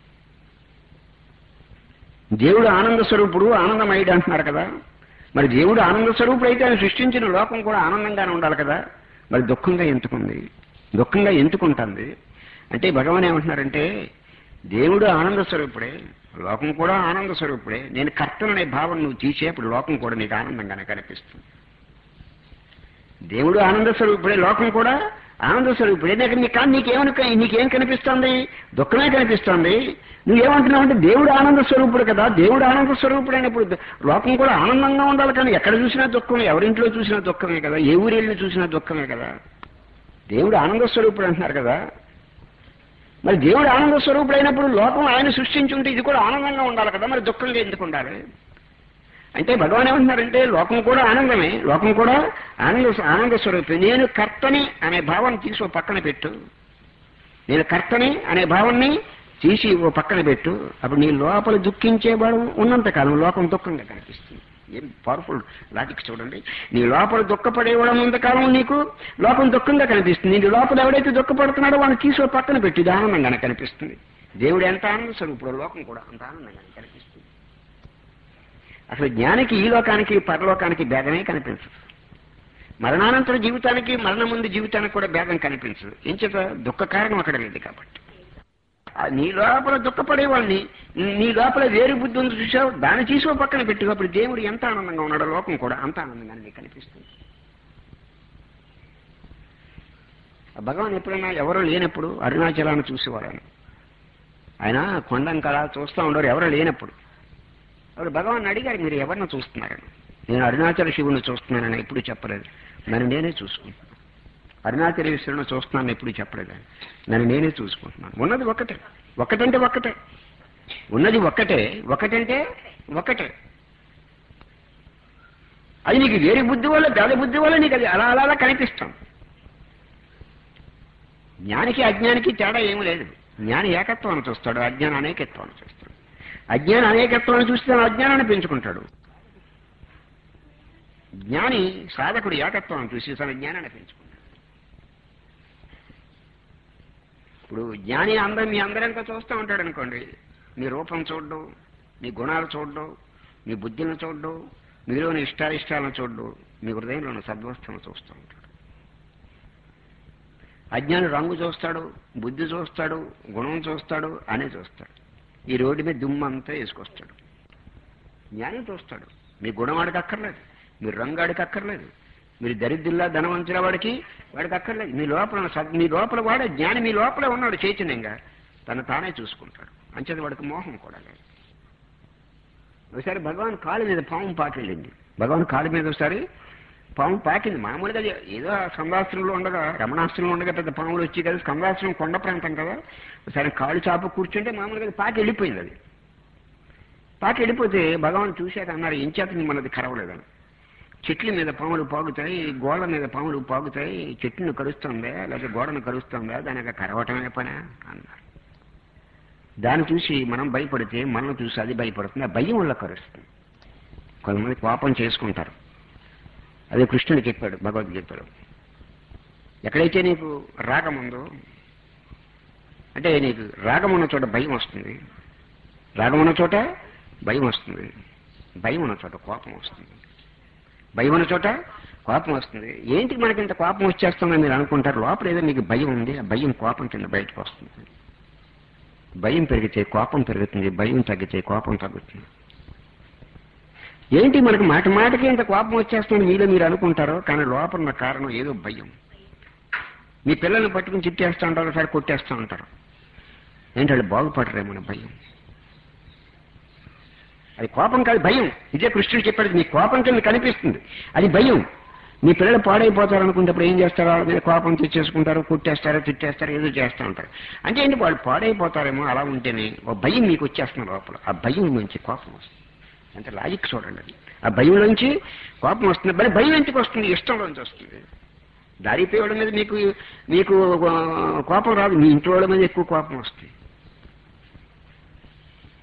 Speaker 1: దేవుడు ఆనంద స్వరూపుడు ఆనందమయుడు అంటున్నారు కదా మరి దేవుడు ఆనంద స్వరూపుడు అయితే ఆయన సృష్టించిన లోకం కూడా ఆనందంగానే ఉండాలి కదా మరి దుఃఖంగా ఎందుకుంది దుఃఖంగా ఎందుకుంటుంది అంటే భగవాన్ ఏమంటున్నారంటే దేవుడు ఆనంద స్వరూపుడే లోకం కూడా ఆనంద స్వరూపుడే నేను కర్తననే భావం నువ్వు తీసేప్పుడు లోకం కూడా నీకు ఆనందంగానే కనిపిస్తుంది దేవుడు ఆనంద స్వరూపుడే లోకం కూడా ఆనంద స్వరూపుడే నీకు నీ కానీ నీకేమని నీకేం కనిపిస్తుంది దుఃఖమే కనిపిస్తుంది నువ్వేమంటున్నావు అంటే దేవుడు ఆనంద స్వరూపుడు కదా దేవుడు ఆనంద స్వరూపుడు అయినప్పుడు దు- లోకం కూడా ఆనందంగా ఉండాలి కానీ ఎక్కడ చూసినా దుఃఖమే ఎవరింట్లో చూసినా దుఃఖమే కదా ఏ ఊరెళ్ళి చూసినా దుఃఖమే కదా దేవుడు ఆనంద స్వరూపుడు అంటున్నారు కదా మరి దేవుడు ఆనంద స్వరూపుడు అయినప్పుడు లోకం ఆయన సృష్టించుంటే ఇది కూడా ఆనందంగా ఉండాలి కదా మరి దుఃఖంగా ఎందుకు ఉండాలి అంటే భగవాన్ ఏమంటున్నారంటే లోకం కూడా ఆనందమే లోకం కూడా ఆనంద ఆనంద స్వరూపం నేను కర్తని అనే భావాన్ని తీసి ఓ పక్కన పెట్టు నేను కర్తని అనే భావాన్ని తీసి ఓ పక్కన పెట్టు అప్పుడు నీ లోపల దుఃఖించేవాడు ఉన్నంతకాలం లోకం దుఃఖంగా కనిపిస్తుంది ఏం పవర్ఫుల్ లాజిక్ చూడండి నీ లోపల దుఃఖపడేవాడు ఉన్నంతకాలం నీకు లోకం దుఃఖంగా కనిపిస్తుంది నీ లోపల ఎవడైతే దుఃఖపడుతున్నాడో వాడిని తీసి ఓ పక్కన పెట్టి ఇది ఆనందంగానే కనిపిస్తుంది దేవుడు ఎంత ఆనంద స్వరూపుడు లోకం కూడా అంత ఆనందంగానే కనిపిస్తుంది అసలు జ్ఞానికి ఈ లోకానికి పరలోకానికి భేదమే కనిపించదు మరణానంతర జీవితానికి మరణ ముందు జీవితానికి కూడా భేదం కనిపించదు ఏం చేత దుఃఖ కారణం అక్కడ లేదు కాబట్టి ఆ నీ లోపల దుఃఖపడేవాడిని నీ లోపల వేరు బుద్ధి ఉంది చూసావు దాన్ని తీసుకో పక్కన పెట్టు అప్పుడు దేవుడు ఎంత ఆనందంగా ఉన్నాడో లోకం కూడా అంత ఆనందంగా నీకు కనిపిస్తుంది ఆ భగవాన్ ఎప్పుడైనా ఎవరు లేనప్పుడు అరుణాచలాన్ని చూసేవారు ఆయన ఆయన కొండంకలా చూస్తూ ఉండరు ఎవరు లేనప్పుడు అప్పుడు భగవాన్ అడిగారు మీరు ఎవరిని చూస్తున్నారని నేను అరుణాచల శివుని చూస్తున్నానని ఎప్పుడు చెప్పలేదు నన్ను నేనే చూసుకుంటున్నాను అరుణాచలేశ్వరుని చూస్తున్నాను ఎప్పుడు చెప్పలేదు నన్ను నేనే చూసుకుంటున్నాను ఉన్నది ఒక్కటే ఒక్కటంటే ఒక్కటే ఉన్నది ఒక్కటే ఒకటంటే ఒకటే అది నీకు వేరే బుద్ధి వల్ల దాని బుద్ధి వల్ల నీకు అది అలా అలా అలా కనిపిస్తాం జ్ఞానికి అజ్ఞానికి తేడా ఏమీ లేదు జ్ఞాని ఏకత్వాన్ని చూస్తాడు అజ్ఞానం అనేకత్వాన్ని చూస్తాడు అజ్ఞానం అనేకత్వాన్ని చూస్తే తన అజ్ఞానాన్ని పెంచుకుంటాడు జ్ఞాని సాధకుడు ఏకత్వాన్ని చూసి తన జ్ఞానాన్ని పెంచుకుంటాడు ఇప్పుడు జ్ఞాని అందరం మీ అందరంతా చూస్తూ ఉంటాడు అనుకోండి మీ రూపం చూడ్డు మీ గుణాలు చూడ్డు మీ బుద్ధిని చూడ్డు మీలోని ఇష్టాయిష్టాలను చూడ్డు మీ హృదయంలోని సద్వస్తులను చూస్తూ ఉంటాడు అజ్ఞాని రంగు చూస్తాడు బుద్ధి చూస్తాడు గుణం చూస్తాడు అనే చూస్తాడు ఈ రోడ్డు మీద దుమ్మంతా వేసుకొస్తాడు జ్ఞాని చూస్తాడు మీ గుణం వాడికి అక్కర్లేదు మీ రంగు వాడికి అక్కర్లేదు మీరు దరిద్రుల్లా ధనవంతుల వాడికి వాడికి అక్కర్లేదు మీ లోపల సద్- మీ లోపల వాడే జ్ఞాని మీ లోపల ఉన్నాడు చైతన్యంగా తను తానే చూసుకుంటాడు అంచేది వాడికి మోహం కూడా లేదు ఒకసారి భగవాన్ కాలు మీద పాము పాకింది భగవాన్ కాలు మీద ఒకసారి పాము పాకింది మామూలుగా అది ఏదో ఆ స్కందాశ్రంలో ఉండగా రమణాశ్రంలో ఉండగా పెద్ద పాములు వచ్చి కదా స్కందాశ్రం కొండ ప్రాంతం కదా ఒకసారి కాలు చాపు కూర్చుంటే మామూలుగా అది పాకి వెళ్ళిపోయింది అది పాకి వెళ్ళిపోతే భగవాన్ చూశాక అన్నారు ఇంచేత మనది కరవలేదని చెట్ల మీద పాములు పాగుతాయి గోడల మీద పాములు పాగుతాయి చెట్టును కరుస్తుందా లేకపోతే గోడను కరుస్తుందా దానికి కరవటమే పనా అన్నారు దాన్ని చూసి మనం భయపడితే మనం చూసి అది భయపడుతుంది ఆ భయం వల్ల కరుస్తుంది కొంతమంది కోపం చేసుకుంటారు అదే కృష్ణుడు చెప్పాడు భగవద్గీతలో ఎక్కడైతే నీకు రాగం ఉందో అంటే నీకు రాగం ఉన్న చోట భయం వస్తుంది రాగం ఉన్న చోట భయం వస్తుంది భయం ఉన్న చోట కోపం వస్తుంది భయం ఉన్న చోట కోపం వస్తుంది ఏంటి మనకి ఇంత కోపం వచ్చేస్తుందని మీరు అనుకుంటారు లోపల ఏదో మీకు భయం ఉంది ఆ భయం కోపం కింద బయటకు వస్తుంది భయం పెరిగితే కోపం పెరుగుతుంది భయం తగ్గితే కోపం తగ్గుతుంది ఏంటి మనకు మాట మాటకి ఇంత కోపం వచ్చేస్తుంది మీలో మీరు అనుకుంటారో కానీ లోపల ఉన్న కారణం ఏదో భయం మీ పిల్లల్ని పట్టుకుని చిట్టేస్తూ ఉంటారు ఒకసారి కొట్టేస్తూ ఉంటారు ఏంటి వాళ్ళు బాగుపడరేమో భయం అది కోపం కాదు భయం ఇదే కృష్ణుడు చెప్పాడు మీ కోపం కింద కనిపిస్తుంది అది భయం మీ పిల్లలు పాడైపోతారు అనుకున్నప్పుడు ఏం చేస్తారు వాళ్ళ మీద కోపం తెచ్చేసుకుంటారు కుట్టేస్తారు తిట్టేస్తారు ఏదో చేస్తూ ఉంటారు అంటే ఏంటి వాళ్ళు పాడైపోతారేమో అలా ఉంటేనే ఒక భయం మీకు వచ్చేస్తున్న లోపల ఆ భయం నుంచి కోపం వస్తుంది అంటే లాజిక్ చూడండి అది ఆ భయం నుంచి కోపం వస్తుంది మరి భయం ఎందుకు వస్తుంది ఇష్టంలోంచి వస్తుంది దారిపోయేవాళ్ళ మీద మీకు మీకు ఆ, కోపం రాదు మీ ఇంట్లో వాళ్ళ మీద ఎక్కువ కోపం వస్తుంది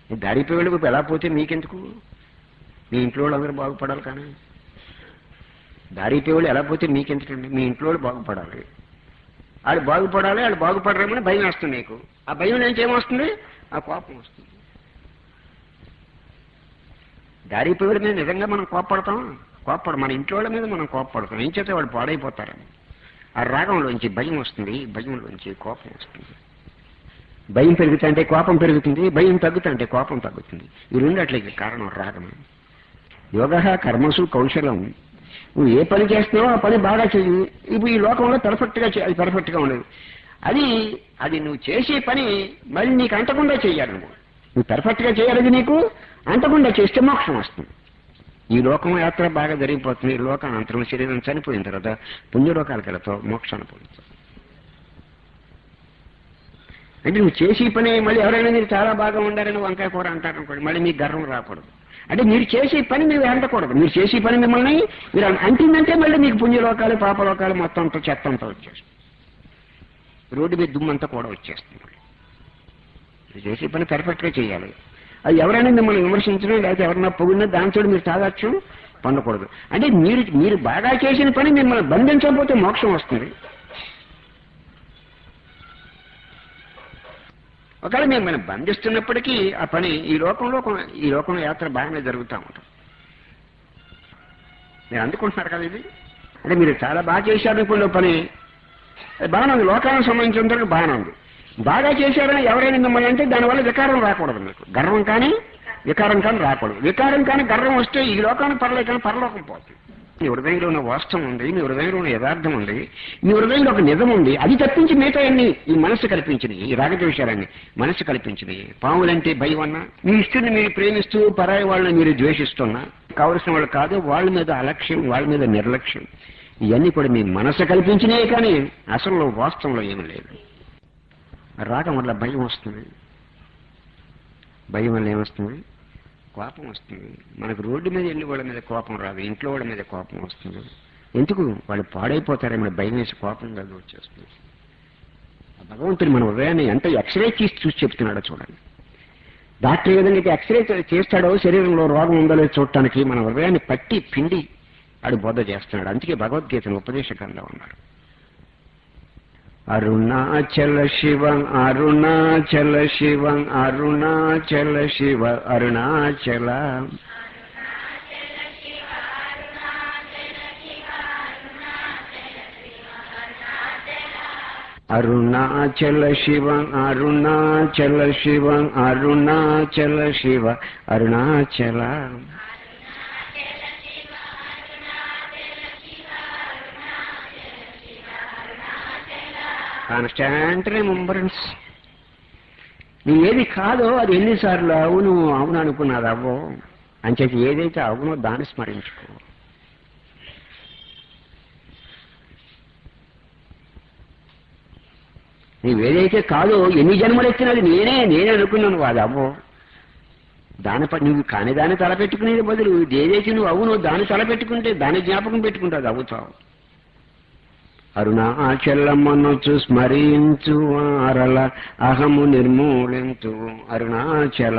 Speaker 1: ఈ దారిపోయే వాళ్ళు ఎలా పోతే మీకెందుకు మీ ఇంట్లో వాళ్ళందరూ బాగుపడాలి కానీ దారిపోయే వాళ్ళు ఎలా పోతే మీకెందుకండి మీ ఇంట్లో వాళ్ళు బాగుపడాలి వాళ్ళు బాగుపడాలి వాళ్ళు బాగుపడరేమని భయం వేస్తుంది నీకు ఆ భయం నుంచి ఏమొస్తుంది ఆ కోపం వస్తుంది దారిపోయే వాళ్ళ మీద నిజంగా మనం కోప్పడతాం కోప్పడ మన ఇంట్లో వాళ్ళ మీద మనం కోప్పడతాం ఏం చేస్తే వాళ్ళు పాడైపోతారని ఆ రాగంలోంచి భయం వస్తుంది భయంలోంచి కోపం వస్తుంది భయం పెరుగుతుంటే కోపం పెరుగుతుంది భయం తగ్గుతుంటే కోపం తగ్గుతుంది ఈ రెండట్లకి కారణం రాగమే యోగ కర్మసు కౌశలం నువ్వు ఏ పని చేస్తున్నావో ఆ పని బాగా చెయ్యి ఇప్పుడు ఈ లోకంలో పర్ఫెక్ట్ గా చే- అది పర్ఫెక్ట్ గా ఉండదు అది అది నువ్వు చేసే పని మళ్ళీ నీకు అంటకుండా చెయ్యాలి నువ్వు నువ్వు పర్ఫెక్ట్ గా చేయాలి నీకు అంటకుండా చేస్తే మోక్షం వస్తుంది ఈ లోకం యాత్ర బాగా జరిగిపోతుంది ఈ లోకానంతరం శరీరం చనిపోయిన తర్వాత పుణ్యలోకాలకు వెళతావు మోక్షాన్ని పొందుతావు అంటే నువ్వు చేసి పని మళ్ళీ ఎవరైనా మీరు చాలా బాగా ఉండారని వంకాయ కూర అంటారు అనుకోండి మళ్ళీ మీకు గర్వం రాకూడదు అంటే మీరు చేసే పని మీరు అంటకూడదు మీరు చేసే పని మిమ్మల్ని మీరు అన్- అంటిందంటే మళ్ళీ మీకు పుణ్యలోకాలు పాపలోకాలు మొత్తం అంతా చెత్త అంతా వచ్చేస్తుంది రోడ్డు మీద దుమ్మంతా కూడా వచ్చేస్తుంది మళ్ళీ. మీరు చేసే పని పర్ఫెక్ట్ గా చేయాలి అది ఎవరైనా మిమ్మల్ని విమర్శించడం లేకపోతే ఎవరైనా పొగిడినా దాంతో మీరు తాగొచ్చు పొందకూడదు అంటే మీరు మీరు బాగా చేసిన పని మిమ్మల్ని బంధించకపోతే మోక్షం వస్తుంది ఒకవేళ మిమ్మల్ని బంధిస్తున్నప్పటికీ ఆ పని ఈ లోకంలో కొ- ఈ లోకంలో యాత్ర బాగానే జరుగుతూ ఉంటుంది మీరు అందుకుంటున్నారు కదా ఇది అంటే మీరు చాలా బాగా చేశారు ఇప్పుడు పని అది బాగానే ఉంది లోకానికి సంబంధించినంత బాగానే ఉంది బాగా చేశారని ఎవరైనా మిమ్మల్ని అంటే దానివల్ల వికారం రాకూడదు మీకు గర్వం కానీ వికారం కానీ రాకూడదు వికారం కానీ గర్వం వస్తే ఈ లోకానికి పర్లేదు కానీ పరలోకం పోతుంది మీ హృదయంలో ఉన్న వాస్తవం ఉంది మీ హృదయంలో ఉన్న యథార్థం ఉంది మీ హృదయంలో ఒక నిజం ఉంది అది తప్పించి మిగతా అన్ని ఈ మనసు కల్పించినవి ఈ రాగద్వేషాలన్నీ మనసు కల్పించినవి పాములంటే భయం అన్నా మీ ఇష్టుని మీరు ప్రేమిస్తూ పరాయి వాళ్ళని మీరు ద్వేషిస్తున్నా కావలసిన వాళ్ళు కాదు వాళ్ళ మీద అలక్ష్యం వాళ్ళ మీద నిర్లక్ష్యం ఇవన్నీ కూడా మీ మనసు కల్పించినవి కానీ అసలు వాస్తవంలో ఏమీ లేదు రాగం వల్ల భయం వస్తుంది భయం వల్ల ఏమొస్తుంది కోపం వస్తుంది మనకు రోడ్డు మీద వెళ్ళి వాళ్ళ మీద కోపం రాదు ఇంట్లో వాళ్ళ మీద కోపం వస్తుంది ఎందుకు వాళ్ళు పాడైపోతారేమో భయం వేసి కోపం కాదు వచ్చేస్తుంది ఆ భగవంతుడు మన హృదయాన్ని ఎంత ఎక్స్రే తీసి చూసి చెప్తున్నాడో చూడండి డాక్టర్ ఏ విధంగా అయితే ఎక్స్రే చేస్తాడో శరీరంలో రోగం ఉందో లేదో చూడటానికి మన హృదయాన్ని పట్టి పిండి ఆడు బోధ చేస్తున్నాడు అందుకే భగవద్గీతను ఉపదేశకంగా ఉన్నాడు అరుణాచల శివం అరుణాచల శివం అరుణాచల శివ అరుణాచల అరుణాచల శివం అరుణాచల శివం అరుణాచల శివ అరుణాచల కాన్స్టాంట్ రిమంబరెన్స్ నువ్వు ఏది కాదో అది ఎన్నిసార్లు అవును అవును అనుకున్నది అవ్వో అంచేది ఏదైతే అవునో దాన్ని స్మరించుకో నువ్వేదైతే కాదో ఎన్ని జన్మలు ఎత్తినది నేనే నేనే అనుకున్నాను అది అవ్వో దానిపై నువ్వు కాని దాన్ని తలపెట్టుకునేది బదులు ఏదైతే నువ్వు అవునో దాన్ని తలపెట్టుకుంటే దాని జ్ఞాపకం పెట్టుకుంటే అది అవుతావు అరుణాచలమ్మనొచ్చు స్మరించు అరల అహము నిర్మూలించు అరుణాచల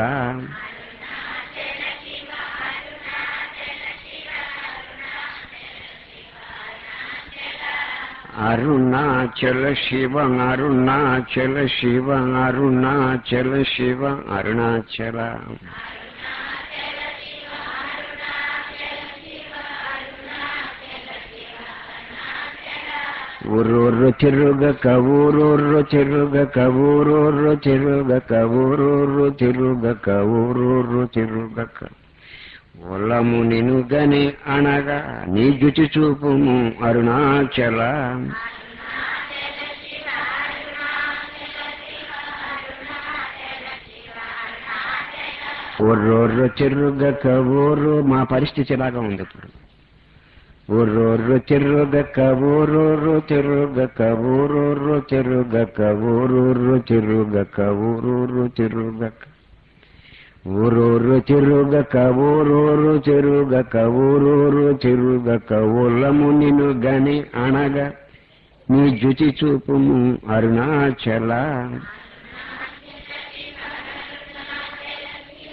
Speaker 1: అరుణాచల శివ అరుణాచల శివ అరుణాచల శివ అరుణాచల ఊరూర్రు తిరుగక ఊరూర్రు తిరుగక ఊరూర్రు తిరుగక ఊరూర్రు తిరుగక ఊరూర్రు తిరుగక ఒలము నిను గని అనగా నీ జుచి చూపుము అరుణాచల ఊర్రోర్రు తిరుగక ఊరు మా పరిస్థితి ఇలాగా ఉంది ఇప్పుడు ఊరూరు తిరుగక ఊరూరు తిరుగక ఊరూరు తిరుగక ఊరూరు తిరుగక ఊరూరు తిరుగక ఊరూరు తిరుగక ఊరూరు తిరుగక ఊరూరు తిరుగక ఊలము నిను గని అనగా నీ జుచి చూపుము అరుణాచల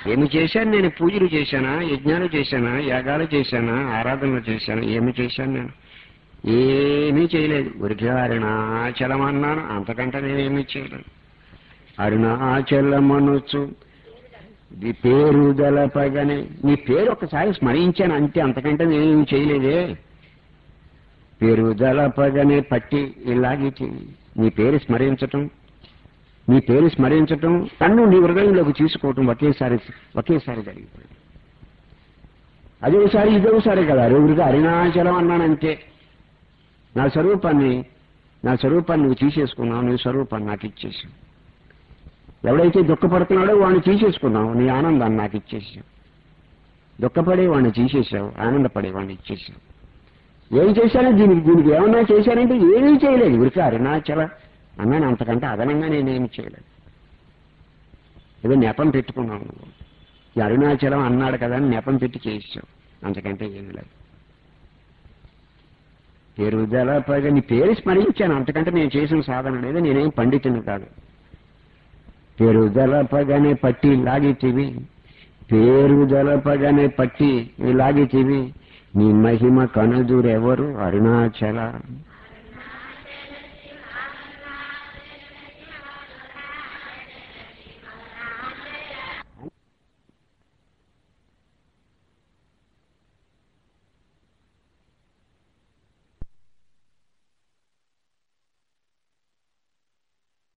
Speaker 2: ఏమి చేశాను నేను పూజలు చేశానా యజ్ఞాలు చేశానా యాగాలు చేశానా ఆరాధనలు చేశానా ఏమి చేశాను నేను ఏమీ చేయలేదు ఉరికి అరుణాచలం అన్నాను అంతకంటే నేనేమీ చేయలేదు అరుణాచలమనొచ్చు నీ పేరు దళపగనే నీ పేరు ఒకసారి స్మరించాను అంతే అంతకంటే నేనేమి చేయలేదే పేరు దళపగనే పట్టి ఇలాగే చెయ్యి. నీ పేరు స్మరించటం నీ పేరు స్మరించటం నన్ను నీ హృదయంలోకి తీసుకోవటం ఒకేసారి ఒకేసారి జరిగిపోయింది అదోసారి ఇదోసారి కదా అరుగురుగా అరుణాచలం అన్నానంతే నా స్వరూపాన్ని నా స్వరూపాన్ని నువ్వు తీసేసుకున్నావు నీ స్వరూపాన్ని నాకు ఇచ్చేసావు ఎవడైతే దుఃఖపడుతున్నాడో వాడిని తీసేసుకున్నావు నీ ఆనందాన్ని నాకు ఇచ్చేసావు దుఃఖపడే వాడిని తీసేసావు ఆనందపడే వాడిని ఇచ్చేసావు ఏం చేశాను దీనికి దీనికి ఏమన్నా చేశానంటే ఏమీ చేయలేదు ఉరికి అరుణాచల అన్నాను అంతకంటే అదనంగా నేనేమి చేయలేదు ఏదో నెపం పెట్టుకున్నావు నువ్వు ఈ అరుణాచలం అన్నాడు కదా అని నెపం పెట్టి చేసావు అంతకంటే ఏమీ లేదు పేరుదల పైగా నీ పేరు స్మరించాను అంతకంటే నేను చేసిన సాధన లేదు నేనేం పండితుని కాదు పేరుదల పగనే పట్టి లాగితివి పేరుదల పగనే పట్టి లాగితివి నీ మహిమ కనుదురెవరు అరుణాచల